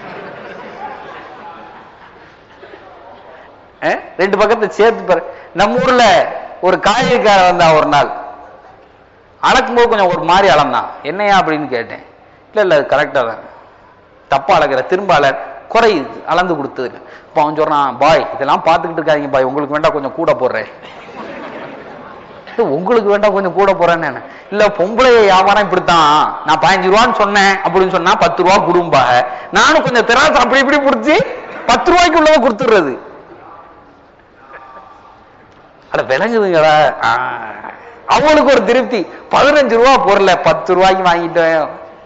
அஹ், ரெண்டு பக்கத்தை சேர்த்து பெற நம்ம ஊர்ல ஒரு காய்கறிக்கார வந்தா ஒரு நாள் அளக்கும்போது கொஞ்சம் ஒரு மாதிரி அளந்தான் என்னையா அப்படின்னு கேட்டேன் இல்ல இல்ல அது கரெக்டா தான் தப்பா அளக்குற திரும்ப அள குறை அளந்து கொடுத்தது இப்போ அவன் சொல்றான் பாய் இதெல்லாம் பார்த்துக்கிட்டு இருக்காதீங்க பாய் உங்களுக்கு வேண்டாம் கொஞ்சம் கூட போடுறேன் இல்ல, உங்களுக்கு வேண்டாம் கொஞ்சம் கூட போறேன்னு என்ன? இல்ல பொம்பளை வியாபாரம் இப்படித்தான் நான் பதினஞ்சு ரூபான்னு சொன்னேன் அப்படின்னு சொன்னா பத்து ரூபா குடும்பா நானும் கொஞ்சம் திராசை அப்படி இப்படி புடிச்சு பத்து ரூபாய்க்கு உள்ளதை கொடுத்துடுறது அட விளங்குதுங்களா ஆ. அவங்களுக்கு ஒரு திருப்தி பதினஞ்சு ரூபா பொருளை பத்து ரூபாய்க்கு வாங்கிட்டேன்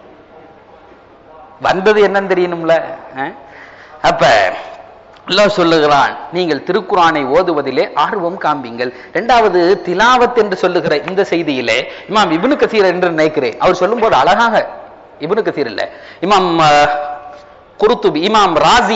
வந்தது என்னன்னு தெரியணும்ல ஆ? அப்ப அல்லாஹ் சொல்லுகிறான் நீங்கள் திருக்குறானை ஓதுவதிலே ஆர்வம் காண்பீங்கள் இரண்டாவது திலாவத் என்று சொல்லுகிற இந்த செய்தியிலே இமாம் இப்னு கசீர் என்று நினைக்கிறேன் அவர் சொல்லும்போது அழகாக இப்னு கசீர் இல்ல இமாம் அஹ், குருத்துபி இமாம் ராசி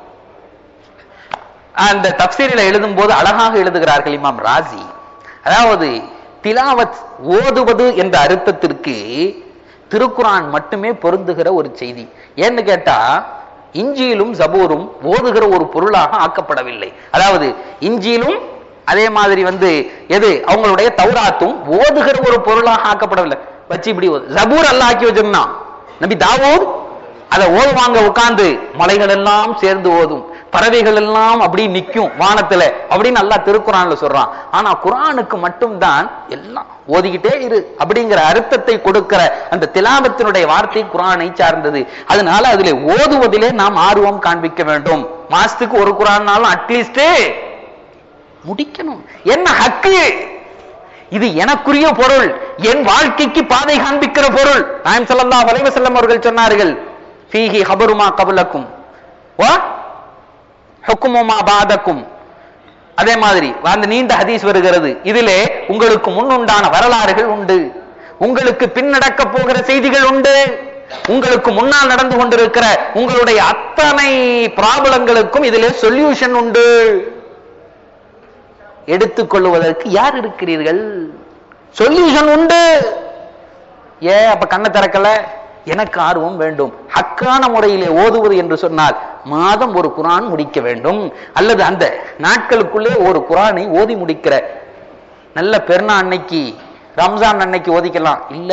அந்த தப்சீரில் எழுதும் போது அழகாக எழுதுகிறார்கள் இமாம் ராசி அதாவது திலாவத் ஓதுவது என்ற அர்த்தத்திற்கு திருக்குரான் மட்டுமே பொருந்துகிற ஒரு செய்தி ஏன்னு கேட்டா இஞ்சியிலும் ஜபூரும் ஓதுகிற ஒரு பொருளாக ஆக்கப்படவில்லை அதாவது இஞ்சியிலும் அதே மாதிரி வந்து எது அவங்களுடைய தௌராத்தும் ஓதுகிற ஒரு பொருளாக ஆக்கப்படவில்லை வச்சு இப்படி ஓது. ஜபூர் அல்லாஹ் ஆக்கி வச்சிருந்தான் நபி தாவூத் அதை ஓதுவாங்க உட்கார்ந்து மலைகள் எல்லாம் சேர்ந்து ஓதும் பறவைகள் எல்லாம் அப்படி நிக்கும் வானத்துல அப்படின்னு நல்லா திருக்குறான்ல சொல்றான் ஆனா குரானுக்கு மட்டும்தான் எல்லாம் ஓதிக்கிட்டே இரு அப்படிங்கிற அர்த்தத்தை கொடுக்கிற அந்த திலாபத்தினுடைய வார்த்தை குரானை சார்ந்தது அதனால அதிலே ஓதுவதிலே நாம் ஆர்வம் காண்பிக்க வேண்டும் மாசத்துக்கு ஒரு குரான்னாலும் அட்லீஸ்ட் முடிக்கணும் என்ன ஹக்கு இது எனக்குரிய பொருள் என் வாழ்க்கைக்கு பாதை காண்பிக்கிற பொருள் நாயம் ஸல்லல்லாஹு அலைஹி வஸல்லம் அவர்கள் சொன்னார்கள் ஃபீஹி ஹபருமா கபலக்கும் வா ஹுக்குமுமா பாதக்கும் அதே மாதிரி அந்த நீண்ட ஹதீஸ் வருகிறது இதிலே உங்களுக்கு முன்னுண்டான வரலாறுகள் உண்டு உங்களுக்கு பின் நடக்க போகிற செய்திகள் உண்டு உங்களுக்கு முன்னால் நடந்து கொண்டிருக்கிற உங்களுடைய அத்தனை ப்ராப்ளங்களுக்கும் இதிலே சொல்யூஷன் உண்டு எடுத்துக்கொள்வதற்கு யார் இருக்கிறீர்கள் சொல்யூஷன் உண்டு ஏன் அப்ப கண்ணை திறக்கல எனக்கு ஆர்வம் வேண்டும் ஹக்கான முறையிலே ஓதுவது என்று சொன்னால் மாதம் ஒரு குரான் முடிக்க வேண்டும் அல்லது அந்த நாட்களுக்குள்ளே ஒரு குரானை ஓதி முடிக்கிற நல்ல பெருநா அன்னைக்கு ரம்ஜான் அன்னைக்கு ஓதிக்கலாம் இல்ல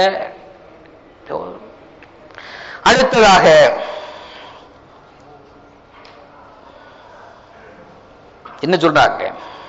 அடுத்ததாக என்ன சொல்றாங்க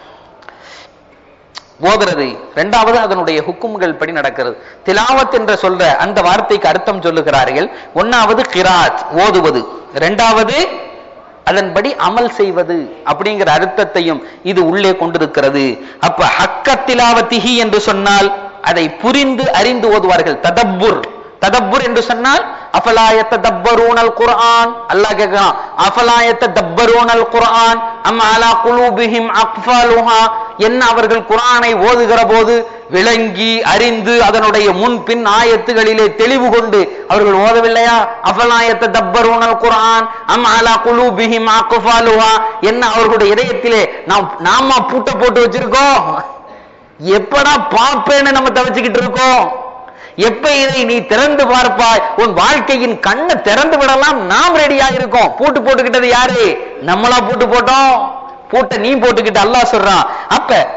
ஓதுறது இரண்டாவது அதனுடைய ஹுக்கும்கள் படி நடக்கிறது திலாவத் என்ற சொல்ற அந்த வார்த்தைக்கு அர்த்தம் சொல்லுகிறார்கள் ஒன்னாவது கிராத் ஓதுவது இரண்டாவது அதன்படி அமல் செய்வது அப்படிங்கிற அர்த்தத்தையும் இது உள்ளே கொண்டிருக்கிறது அப்ப ஹக்க திலாவத்திஹி என்று சொன்னால் அதை புரிந்து அறிந்து ஓதுவார்கள் ததப்புர் ததப்புர் என்று சொன்னால் அஃபலாயத்த தப்பரூனல் குர்ஆன் அல்லாஹ் கேட்கிறான் அஃபலாயத்த தப்பரூனல் குர்ஆன் அம் அலா குலூபிஹிம் அக்ஃபாலுஹா என்ன அவர்கள் குர்ஆனை ஓதுகிற போது விளங்கி அறிந்து அதனுடைய முன் பின் ஆயத்துகளிலே தெளிவு கொண்டு அவர்கள் ஓதவில்லையா அஃபலாயத்த தப்பரூனல் குர்ஆன் அம் அலா குலூபிஹிம் அக்ஃபாலுஹா என்ன அவர்களுடைய இதயத்திலே நாம் நாம பூட்ட போட்டு வச்சிருக்கோம் எப்படா பாப்பேன்னு நம்ம தவிச்சுக்கிட்டு இருக்கோம் எப்ப இதை நீ திறந்து பார்ப்பாய் உன் வாழ்க்கையின் கண்ணை திறந்து விடலாம் நாம் ரெடியா இருக்கோம் பூட்டு போட்டுக்கிட்டது யாரு நம்மளா பூட்டு போட்டோம் பூட்டை நீ போட்டுக்கிட்டு அல்லாஹ் சொல்றான் அப்ப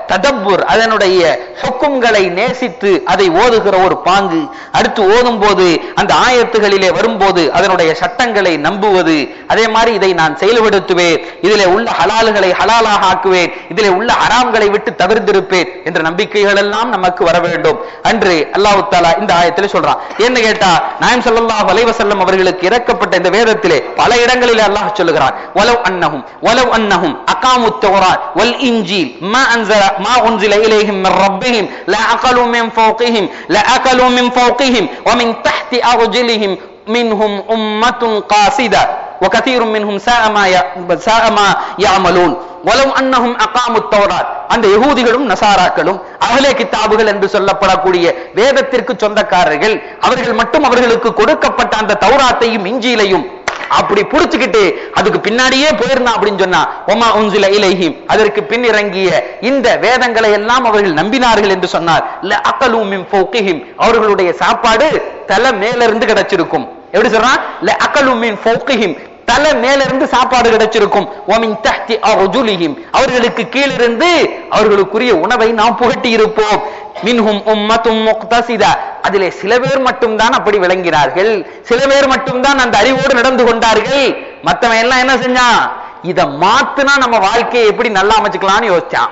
ததப்புர் அதனுடைய ஹுக்கும்களை நேசித்து அதை ஓதுகிற ஒரு பாங்கு அடுத்து ஓதும் போது அந்த ஆயத்துகளிலே வரும்போது அதனுடைய சட்டங்களை நம்புவது அதே மாதிரி இதை நான் செயல்படுத்துவேன் இதிலே உள்ள ஹலால்களை ஹலாலாக ஆக்குவேன் இதிலே உள்ள ஹராம்களை விட்டு தவிர்த்திருப்பேன் என்ற நம்பிக்கைகள் எல்லாம் நமக்கு வர வேண்டும் அன்று அல்லாஹ் தாலா இந்த ஆயத்தில் சொல்றான் என்ன கேட்டா நாயம் ஸல்லல்லாஹு அலைஹி வஸல்லம் அவர்களுக்கு இறக்கப்பட்ட இந்த வேதத்திலே பல இடங்களிலே அல்லாஹ் சொல்லுகிறான் வலவ் அன்னஹும் வலவ் அன்னஹும் அகாமு التوراة والإنجيل ما أنزل ما أنزل إليهم من ربهم لأكلوا من فوقهم لأكلوا من فوقهم ومن تحت أرجلهم منهم أمة قاصدة وكثير منهم ساء ما ي- ساء ما يعملون ولو أنهم أقاموا التوراة அந்த யகூதிகளும் நசாராக்களும் அகலே கித்தாபுகள் என்று சொல்லப்படக்கூடிய வேதத்திற்கு சொந்தக்காரர்கள் அவர்கள் மட்டும் அவர்களுக்கு கொடுக்கப்பட்ட அந்த தௌராத்தையும் இஞ்சியிலையும் அப்படி புடிச்சுக்கிட்டு அதுக்கு பின்னாடியே போயிருந்தான் அப்படின்னு சொன்னா ஒமா உன்சில இலைஹிம் அதற்கு பின் இறங்கிய இந்த வேதங்களை எல்லாம் அவர்கள் நம்பினார்கள் என்று சொன்னார் ல அகலு மின் ஃபௌகிஹிம் அவர்களுடைய சாப்பாடு தலை மேல இருந்து கிடைச்சிருக்கும் எப்படி சொல்றான் ல அகலு மின் ஃபௌகிஹிம் தலை மேல இருந்து சாப்பாடு கிடைச்சிருக்கும் ஒமின் தஹ்தி அர்ஜுலிஹிம் அவர்களுக்கு கீழிருந்து அவர்களுக்குரிய உணவை நாம் புகட்டி இருப்போம் மின்ஹும் உம்மத்தும் முக்தசிதா அதிலே சில பேர் மட்டும்தான் அப்படி விளங்கினார்கள் சில பேர் மட்டும்தான் அந்த அறிவோடு நடந்து கொண்டார்கள் மத்தவன் எல்லாம் என்ன செஞ்சான் இத மாத்துனா நம்ம வாழ்க்கையை எப்படி நல்லா அமைச்சுக்கலாம்னு யோசிச்சான்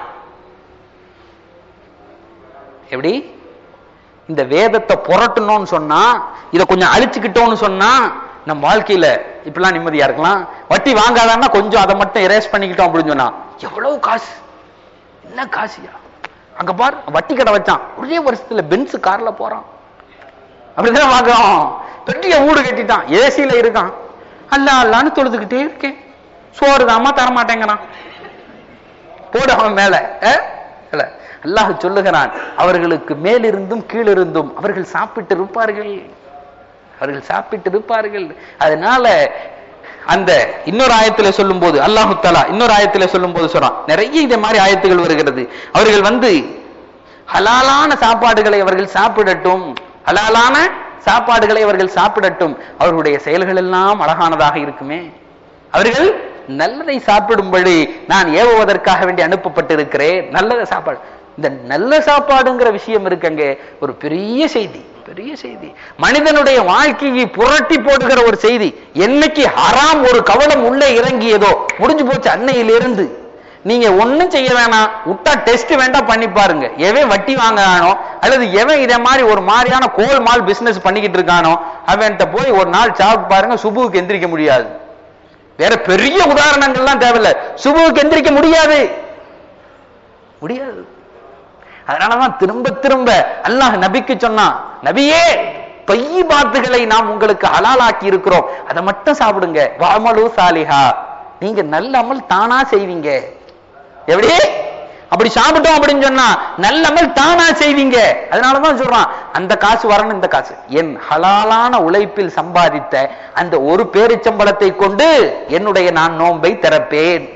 எப்படி இந்த வேதத்தை புரட்டணும்னு சொன்னா இத கொஞ்சம் அழிச்சுக்கிட்டோம்னு சொன்னா நம்ம வாழ்க்கையில இப்படிலாம் நிம்மதியா இருக்கலாம் வட்டி வாங்காதான்னா கொஞ்சம் அதை மட்டும் எரேஸ் பண்ணிக்கிட்டோம் அப்படின்னு சொன்னா எவ்வளவு காசு என்ன காசியா அங்க பார் வட்டி கடை வச்சான் ஒரே வருஷத்துல பென்ஸ் கார்ல போறான் அப்படிதான் வாங்குறோம் பெரிய வீடு கட்டிட்டான் ஏசியில இருக்கான் அல்ல அல்லான்னு தொழுதுகிட்டே இருக்கேன் சோறு தாமா தர மாட்டேங்கிறான் போடு அவன் மேல அஹ்? இல்ல அல்லாஹ் சொல்லுகிறான் அவர்களுக்கு மேலிருந்தும் கீழிருந்தும் அவர்கள் சாப்பிட்டு இருப்பார்கள் அவர்கள் சாப்பிட்டு இருப்பார்கள் அதனால அந்த இன்னொரு ஆயத்துல சொல்லும் போது அல்லாஹு தலா இன்னொரு ஆயத்துல சொல்லும் போது சொல்றான் நிறைய இதே மாதிரி ஆயத்துகள் வருகிறது அவர்கள் வந்து ஹலாலான சாப்பாடுகளை அவர்கள் சாப்பிடட்டும் ஹலாலான சாப்பாடுகளை அவர்கள் சாப்பிடட்டும் அவர்களுடைய செயல்கள் எல்லாம் அழகானதாக இருக்குமே அவர்கள் நல்லதை சாப்பிடும்படி நான் ஏவுவதற்காக வேண்டி அனுப்பப்பட்டிருக்கிறேன் நல்லதை சாப்பாடு இந்த நல்ல சாப்பாடுங்கிற விஷயம் இருக்கங்க ஒரு பெரிய செய்தி பெரிய செய்தி மனிதனுடைய வாழ்க்கையை புரட்டி போடுகிற ஒரு செய்தி என்னைக்கு ஹராம் ஒரு கவனம் உள்ளே இறங்கியதோ முடிஞ்சு போச்சு அன்னையிலிருந்து நீங்க ஒண்ணும் செய்ய வேணாம் விட்டா டெஸ்ட் வேண்டாம் பண்ணி பாருங்க எவன் வட்டி வாங்குறானோ அல்லது எவன் இதை மாதிரி ஒரு மாதிரியான கோல் மால் பிசினஸ் பண்ணிக்கிட்டு இருக்கானோ அவன்கிட்ட போய் ஒரு நாள் சாப்பிட்டு பாருங்க சுபுவுக்கு எந்திரிக்க முடியாது வேற பெரிய உதாரணங்கள்லாம் தேவையில்ல சுபுவுக்கு எந்திரிக்க முடியாது முடியாது அதனாலதான் திரும்ப திரும்ப அல்லாஹ் நபிக்கு சொன்னான் நபியே பையிபாத்துகளை நாம் உங்களுக்கு ஹலாலாக்கி இருக்கிறோம் அதை மட்டும் சாப்பிடுங்க வாமலு சாலிஹா நீங்க நல்ல அமல் தானா செய்வீங்க எப்படி அப்படி சாப்பிட்டோம் அப்படின்னு சொன்னா நல்ல அமல் தானா செய்வீங்க அதனாலதான் சொல்றான் அந்த காசு வரணும் இந்த காசு என் ஹலாலான உழைப்பில் சம்பாதித்த அந்த ஒரு பேரிச்சம்பளத்தை கொண்டு என்னுடைய நான் நோன்பை திறப்பேன்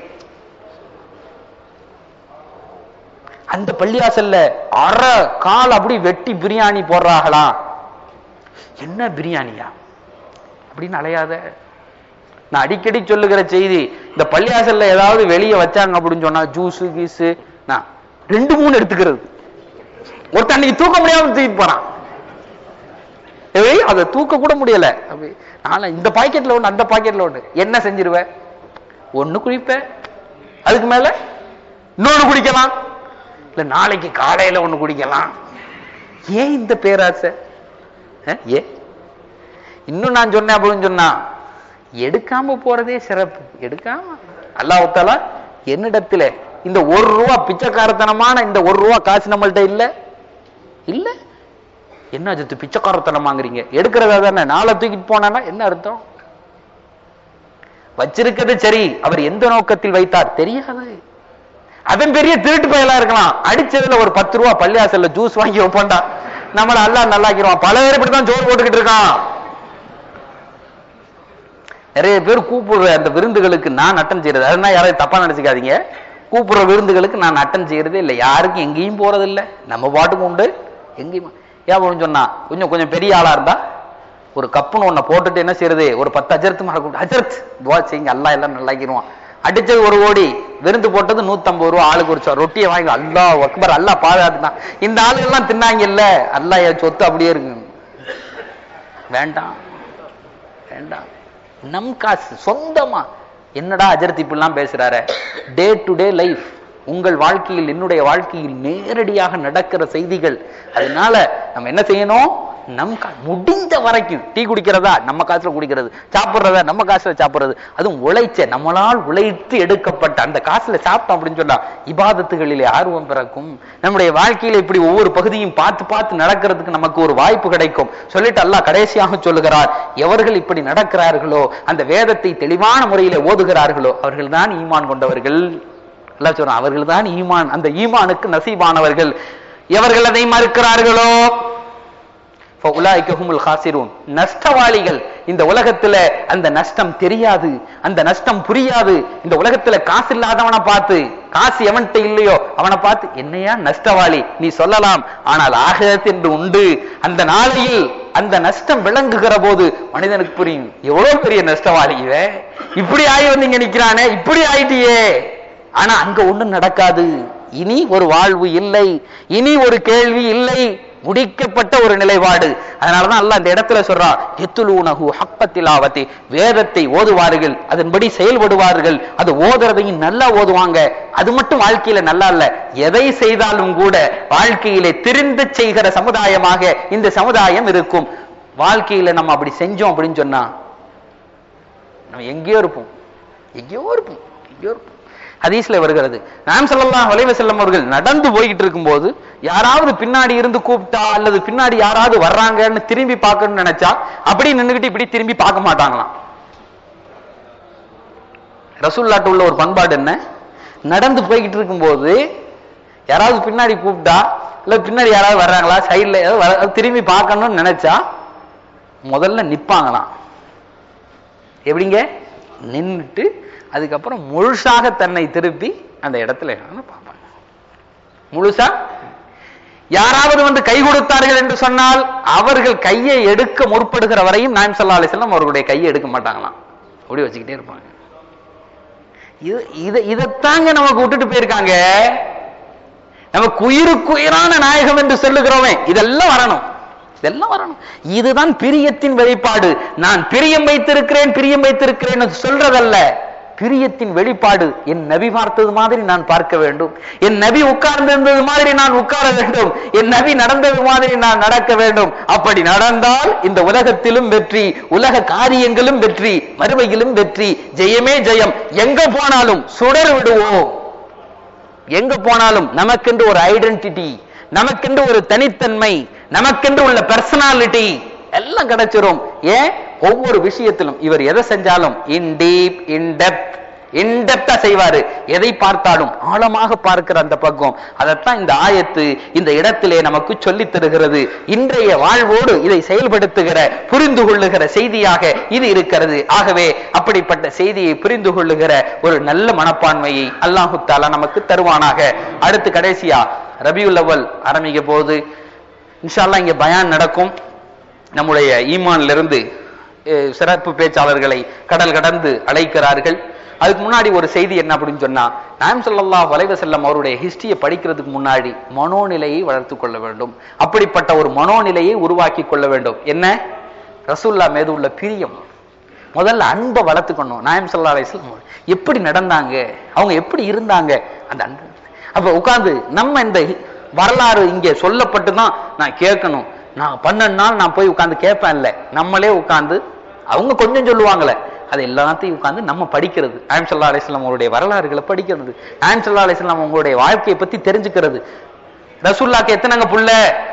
அந்த பள்ளியாசல்ல அரை கால் அப்படி வெட்டி பிரியாணி போடுறாங்களா என்ன பிரியாணியா அப்படின்னு அலையாத நான் அடிக்கடி சொல்லுகிற செய்தி இந்த பள்ளியாசல்ல ஏதாவது வெளியே வச்சாங்க அப்படின்னு சொன்னா ஜூஸ் கீஸு நான் ரெண்டு மூணு எடுத்துக்கிறது ஒருத்தன் அன்னைக்கு தூக்க முடியாம தூக்கிட்டு போறான் ஏய் அதை தூக்க கூட முடியல அப்படி நான் இந்த பாக்கெட்ல ஒண்ணு அந்த பாக்கெட்ல ஒண்ணு என்ன செஞ்சிருவ ஒண்ணு குடிப்ப அதுக்கு மேல இன்னொன்னு குடிக்கலாம் இல்ல நாளைக்கு காலையில ஒண்ணு குடிக்கலாம் ஏன் இந்த பேராசை அஹ், ஏன் இன்னும் நான் சொன்னேன் அப்படின்னு சொன்னா எடுக்காம போறதே சிறப்பு எடுக்காம அல்லாஹாலா என்னிடத்துல இந்த ஒரு ரூபா பிச்சைக்காரத்தனமான இந்த ஒரு ரூபா காசு நம்மள்ட்ட இல்ல இல்ல என்ன அஜித்து பிச்சைக்காரத்தனம் வாங்குறீங்க எடுக்கிறதா தானே நாளை தூக்கிட்டு போனா என்ன அர்த்தம் வச்சிருக்கிறது சரி அவர் எந்த நோக்கத்தில் வைத்தார் தெரியாது அவன் பெரிய திருட்டு பயலா இருக்கலாம் அடிச்சதுல ஒரு பத்து ரூபா பள்ளியாசல்ல ஜூஸ் வாங்கி வைப்பான்டா நம்மள அல்லா நல்லாக்கிடுவான் பல பேர் இப்படித்தான் சோறு போட்டுக்கிட்டு இருக்கான் நிறைய பேர் கூப்பிடுற அந்த விருந்துகளுக்கு நான் அட்டன் செய்யறது அதனால யாரையும் தப்பா நினைச்சுக்காதீங்க கூப்பிடுற விருந்துகளுக்கு நான் அட்டன் செய்யறதே இல்லை யாருக்கும் எங்கேயும் போறது இல்லை நம்ம பாட்டுக்கு உண்டு எங்கேயும் ஏன் சொன்னா கொஞ்சம் கொஞ்சம் பெரிய ஆளா இருந்தா ஒரு கப்புன்னு ஒன்ன போட்டுட்டு என்ன செய்யறது ஒரு பத்து அஜரத்து மாற கூப்பிட்டு அஜரத் துவா செய்யுங்க அல்லா எல்லாம் நல்லாக்கிடுவான் அடிச்சது ஒரு கோடி விருந்து போட்டது நூத்தம்பது ரூபா ஆளுக்கு ஒரு சோறு. ரொட்டியை வாங்கி அல்லாஹ் அக்பர் அல்லாஹ் பாதுகாத்துதான் இந்த ஆளுகள்லாம் தின்னாங்க இல்ல அல்லாஹ் என் சொத்து அப்படியே இருக்கு வேண்டாம் வேண்டாம் நம் காசு சொந்தமா என்னடா அஜரத் இப்படிலாம் பேசுறாரு டே டு டே லைஃப் உங்கள் வாழ்க்கையில் என்னுடைய வாழ்க்கையில் நேரடியாக நடக்கிற செய்திகள் அதனால நம்ம என்ன செய்யணும் நம் கா- முடிந்த வரைக்கும் டீ குடிக்கிறதா நம்ம காசுல குடிக்கிறது சாப்பிடுறதா நம்ம காசுல சாப்பிடுறது அதுவும் உழைச்ச நம்மளால் உழைத்து எடுக்கப்பட்ட அந்த காசுல சாப்பிட்டோம் அப்படின்னு சொன்னா இபாதத்துகளிலே ஆர்வம் பிறக்கும் நம்முடைய வாழ்க்கையில இப்படி ஒவ்வொரு பகுதியும் பார்த்து பார்த்து நடக்கிறதுக்கு நமக்கு ஒரு வாய்ப்பு கிடைக்கும் சொல்லிட்டு அல்லாஹ் கடைசியாக சொல்லுகிறார் எவர்கள் இப்படி நடக்கிறார்களோ அந்த வேதத்தை தெளிவான முறையில ஓதுகிறார்களோ அவர்கள் தான் ஈமான் கொண்டவர்கள் அல்லாஹ் சொல்றான் அவர்கள் தான் ஈமான் அந்த ஈமானுக்கு நசீபானவர்கள் எவர்கள் அதை மறுக்கிறார்களோ فَأُولَٰئِكَ هُمُ الْخَاسِرُونَ நஷ்டவாளிகள் இந்த உலகத்துல அந்த நஷ்டம் தெரியாது அந்த நஷ்டம் புரியாது இந்த உலகத்துல காசு இல்லாதவனை பார்த்து காசு எவன்கிட்ட இல்லையோ அவனை பார்த்து என்னையா நஷ்டவாளி நீ சொல்லலாம் ஆனால் ஆகிரத் என்று உண்டு அந்த நாளையில் அந்த நஷ்டம் விளங்குகிற போது மனிதனுக்கு புரியும் எவ்வளவு பெரிய நஷ்டவாளி இவன் இப்படி ஆகி வந்து இங்க நிக்கிறானே இப்படி ஆயிட்டியே ஆனா அங்க ஒண்ணும் நடக்காது இனி ஒரு வாழ்வு இல்லை இனி ஒரு கேள்வி இல்லை முடிக்கப்பட்ட ஒரு நிலைப்பாடு அதனாலதான் அல்லாஹ் இந்த இடத்துல சொல்றான் எத்துலூனஹு ஹப்பத்திலாவத்தி வேதத்தை ஓதுவார்கள் அதன்படி செயல்படுவார்கள் அது ஓதுறதையும் நல்லா ஓதுவாங்க அது மட்டும் வாழ்க்கையில நல்லா இல்ல எதை செய்தாலும் கூட வாழ்க்கையிலே திரிந்து செய்கிற சமுதாயமாக இந்த சமுதாயம் இருக்கும் வாழ்க்கையில நம்ம அப்படி செஞ்சோம் அப்படின்னு சொன்னா நம்ம எங்கேயோ இருப்போம் எங்கேயோ இருப்போம் எங்கேயோ இருப்போம் ஹதீஸ்ல வருகிறது நாம் ஸல்லல்லாஹு அலைஹி வஸல்லம் அவர்கள் நடந்து போய்கிட்டு இருக்கும்போது யாராவது பின்னாடி இருந்து கூப்பிட்டா அல்லது பின்னாடி யாராவது வர்றாங்கன்னு திரும்பி பார்க்கணும்னு நினைச்சா அப்படி நின்னுகிட்டு இப்படி திரும்பி பார்க்க மாட்டாங்களாம் ரசூல்லாட்ட உள்ள ஒரு பண்பாடு என்ன நடந்து போய்கிட்டு இருக்கும்போது யாராவது பின்னாடி கூப்பிட்டா இல்ல பின்னாடி யாராவது வர்றாங்களா சைடுல ஏதாவது வர- திரும்பி பார்க்கணும்னு நினைச்சா முதல்ல நிப்பாங்களாம் எப்படிங்க நின்னுட்டு அதுக்கப்புறம் முழுசாக தன்னை திருப்பி அந்த இடத்துல இருந்து பார்ப்பாங்க முழுசா யாராவது வந்து கை கொடுத்தார்கள் என்று சொன்னால் அவர்கள் கையை எடுக்க முற்படுகிற வரையும் நாயம் சல்லா அலிஸ்லாம் அவர்களுடைய கையை எடுக்க மாட்டாங்களாம் அப்படி வச்சுக்கிட்டே இருப்பாங்க இது இதை இதைத்தாங்க நமக்கு விட்டுட்டு போயிருக்காங்க நமக்கு உயிருக்குயிரான நாயகம் என்று சொல்லுகிறோமே இதெல்லாம் வரணும் இதெல்லாம் வரணும் இதுதான் பிரியத்தின் வெளிப்பாடு நான் பிரியம் வைத்திருக்கிறேன் பிரியம் வைத்திருக்கிறேன் என்று சொல்றதல்ல பிரியத்தின் வெளிப்பாடு என் நபி பார்த்தது மாதிரி நான் பார்க்க வேண்டும் என் நபி உட்கார்ந்திருந்தது மாதிரி நான் உட்கார வேண்டும் என் நபி நடந்தது மாதிரி நான் நடக்க வேண்டும் அப்படி நடந்தால் இந்த உலகத்திலும் வெற்றி உலக காரியங்களும் வெற்றி மறுமையிலும் வெற்றி ஜெயமே ஜெயம் எங்க போனாலும் சுடர் விடுவோம் எங்க போனாலும் நமக்கென்று ஒரு ஐடென்டிட்டி நமக்கென்று ஒரு தனித்தன்மை நமக்கென்று உள்ள பர்சனாலிட்டி எல்லாம் கிடைச்சிரும் ஏன் ஒவ்வொரு விஷயத்திலும் இவர் எதை செஞ்சாலும் இன் டீப் இன் டெப்த் இன்டெப்தா செய்வாரு எதை பார்த்தாலும் ஆழமாக பார்க்கிற அந்த பக்கம் அதைத்தான் இந்த ஆயத்து இந்த இடத்திலே நமக்கு சொல்லித் தருகிறது இன்றைய வாழ்வோடு இதை செயல்படுத்துகிற புரிந்து கொள்ளுகிற செய்தியாக இது இருக்கிறது ஆகவே அப்படிப்பட்ட செய்தியை புரிந்து கொள்ளுகிற ஒரு நல்ல மனப்பான்மையை அல்லாஹு தாலா நமக்கு தருவானாக அடுத்து கடைசியா ரபியுல் அவ்வல் ஆரம்பிக்க போகுது இன்ஷா அல்லாஹ் இங்க பயான் நடக்கும் நம்முடைய ஈமான்ல இருந்து அஹ், சிறப்பு பேச்சாளர்களை கடல் கடந்து அழைக்கிறார்கள் அதுக்கு முன்னாடி ஒரு செய்தி என்ன அப்படின்னு சொன்னா நாயம் ஸல்லல்லாஹு அலைஹி வஸல்லம் அவருடைய ஹிஸ்டரியை படிக்கிறதுக்கு முன்னாடி மனோநிலையை வளர்த்து கொள்ள வேண்டும் அப்படிப்பட்ட ஒரு மனோநிலையை உருவாக்கி கொள்ள வேண்டும் என்ன ரசூல்லா மீது உள்ள பிரியம் முதல்ல அன்பை வளர்த்துக்கணும் நாயம் ஸல்லல்லாஹு அலைஹி வஸல்லம் எப்படி நடந்தாங்க அவங்க எப்படி இருந்தாங்க அந்த அன்பு அப்ப உட்கார்ந்து நம்ம இந்த வரலாறு இங்கே சொல்லப்பட்டு தான் நான் கேட்கணும் நான் பன்னெண்டு நாள் நான் போய் உட்கார்ந்து கேட்பேன் இல்ல நம்மளே உட்கார்ந்து அவங்க கொஞ்சம் சொல்லுவாங்களே அது எல்லாத்தையும் உட்கார்ந்து நம்ம படிக்கிறது நாயம் ஸல்லல்லாஹு அலைஹி வஸல்லம் அவருடைய வரலாறுகளை படிக்கிறது நாயம் ஸல்லல்லாஹு அலைஹி வஸல்லம் அவங்களுடைய வாழ்க்கையை பத்தி தெரிஞ்சுக்கிறது ரசூல்லாக்கு எத்தனைங்க புள்ள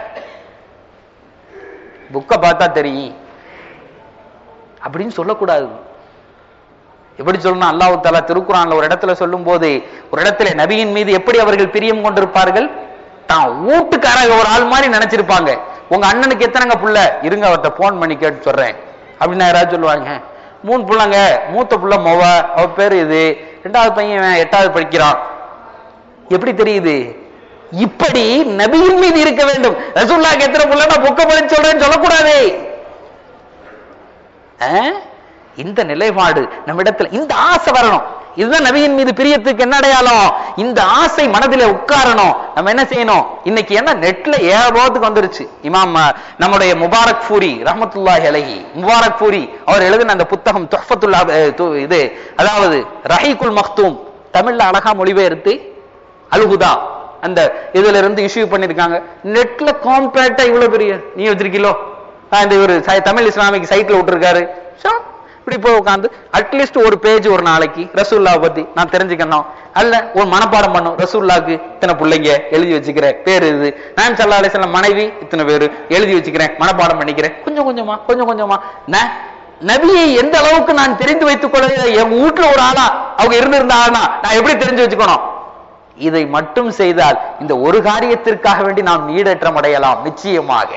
புக்கை பார்த்தா தெரியும் அப்படின்னு சொல்லக்கூடாது எப்படி சொல்லணும் அல்லாஹ் தாலா திருக்குறான்ல ஒரு இடத்துல சொல்லும் போது ஒரு இடத்துல நபியின் மீது எப்படி அவர்கள் பிரியம் கொண்டிருப்பார்கள் தான் வீட்டுக்காரங்க ஒரு ஆள் மாதிரி நினைச்சிருப்பாங்க உங்க அண்ணனுக்கு எத்தனைங்க புள்ள இருங்க அவர்கிட்ட போன் பண்ணி கேட்டு சொல்றேன் அப்படின்னு யாராவது சொல்லுவாங்க மூணு புள்ளங்க மூத்த புள்ள மொவ அவ பேரு இது ரெண்டாவது பையன் இவன் எட்டாவது படிக்கிறான் எப்படி தெரியுது இப்படி நபியின் மீது இருக்க வேண்டும் ரசூல்லாக்கு எத்தனை புள்ள நான் புக்க படிச்சு சொல்றேன்னு சொல்லக்கூடாது ஆ? இந்த நிலைப்பாடு நம்மிடத்துல இந்த ஆசை வரணும் இதுதான் நபியின் மீது பிரியத்துக்கு என்ன அடையாளம் இந்த ஆசை மனதிலே உட்காரணும் நம்ம என்ன செய்யணும் இன்னைக்கு என்ன நெட்ல ஏகபோகத்துக்கு வந்துருச்சு இமாம் அஹ், நம்முடைய முபாரக் பூரி ரஹமத்துல்லாஹி அலைஹி முபாரக் பூரி அவர் எழுதின அந்த புத்தகம் துஹ்ஃபத்துல்லா அஹ், து- இது அதாவது ரஹீகுல் மக்தூம் தமிழ்ல அழகா மொழிபெயர்த்து அல்ஹுதா அந்த இதுல இருந்து இஷ்யூ பண்ணிருக்காங்க நெட்ல காம்பேக்டா இவ்வளவு பெரிய நீ வச்சிருக்கீங்களோ ஆஹ் இந்த ஒரு தமிழ் இஸ்லாமிக் சைட்ல விட்டுருக்காரு So, இப்படி போய் உட்காந்து அட்லீஸ்ட் ஒரு பேஜ் ஒரு நாளைக்கு ரசூல்லாவை பத்தி நான் தெரிஞ்சுக்கணும் அல்ல ஒரு மனப்பாடம் பண்ணும் ரசூல்லாக்கு இத்தனை பிள்ளைங்க எழுதி வச்சுக்கிறேன் பேர் இது நான் சல்லா அலிஸ்லாம் மனைவி இத்தனை பேரு எழுதி வச்சுக்கிறேன் மனப்பாடம் பண்ணிக்கிறேன் கொஞ்சம் கொஞ்சமா கொஞ்சம் கொஞ்சமா ந- நபியை எந்த அளவுக்கு நான் தெரிந்து வைத்துக் கொள்ள என் வீட்டுல ஒரு ஆளா அவங்க இருந்திருந்தாங்கன்னா நான் எப்படி தெரிஞ்சு வச்சுக்கணும் இதை மட்டும் செய்தால் இந்த ஒரு காரியத்திற்காக வேண்டி நாம் ஈடேற்றம் அடையலாம் நிச்சயமாக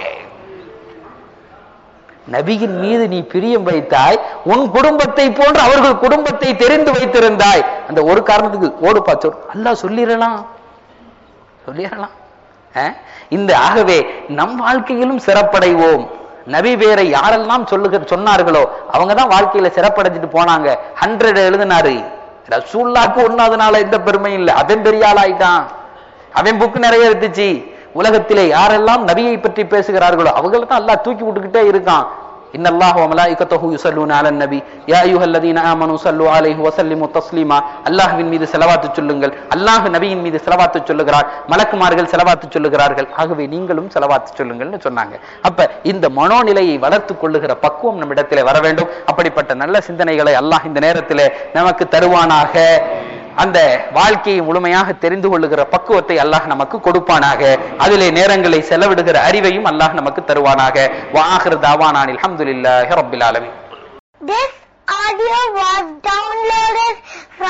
நபியின் மீது நீ பிரியம் வைத்தாய் உன் குடும்பத்தை போன்று அவர்கள் குடும்பத்தை தெரிந்து வைத்திருந்தாய் அந்த ஒரு காரணத்துக்கு ஓடுப்பா சொல் அல்லாஹ் சொல்லிடலாம் சொல்லிடலாம் அஹ்? இந்த ஆகவே நம் வாழ்க்கையிலும் சிறப்படைவோம் நபி பேரை யாரெல்லாம் சொல்லுக சொன்னார்களோ அவங்க தான் வாழ்க்கையில சிறப்படைஞ்சிட்டு போனாங்க ஹண்ட்ரட் எழுதினாரு ரசூல்லாக்கு ஒண்ணு அதனால எந்த பெருமையும் இல்லை அவன் பெரிய ஆளாயிட்டான் அவன் புக்கு நிறைய இருந்துச்சு உலகத்திலே யாரெல்லாம் நபியை பற்றி பேசுகிறார்களோ அவங்கள தான் அல்லாஹ் தூக்கி விட்டுக்கிட்டே இருக்கான் إن الله وملائكته يصلون على النبي يا أيها الذين آمنوا صلوا عليه وسلموا تسليما அல்லாஹ்வின் மீது செலவாத்து சொல்லுங்கள் அல்லாஹ் நபியின் மீது செலவாத்து சொல்லுகிறார் மலக்குமார்கள் செலவாத்து சொல்லுகிறார்கள் ஆகவே நீங்களும் செலவாத்து சொல்லுங்கள்னு சொன்னாங்க அப்ப இந்த மனோநிலையை வளர்த்துக் கொள்ளுகிற பக்குவம் நம்மிடத்திலே வர வேண்டும் அப்படிப்பட்ட நல்ல சிந்தனைகளை அல்லாஹ் இந்த நேரத்திலே நமக்கு தருவானாக அந்த வாழ்க்கையை முழுமையாக தெரிந்து கொள்ளுகிற பக்குவத்தை அல்லாஹ் நமக்கு கொடுப்பானாக அதிலே நேரங்களை செலவிடுகிற அறிவையும் அல்லாஹ் நமக்கு தருவானாக வாஹிர் தாவானானில் அல்ஹம்துலில்லாஹி ரப்பில் ஆலமீன் This audio was downloaded from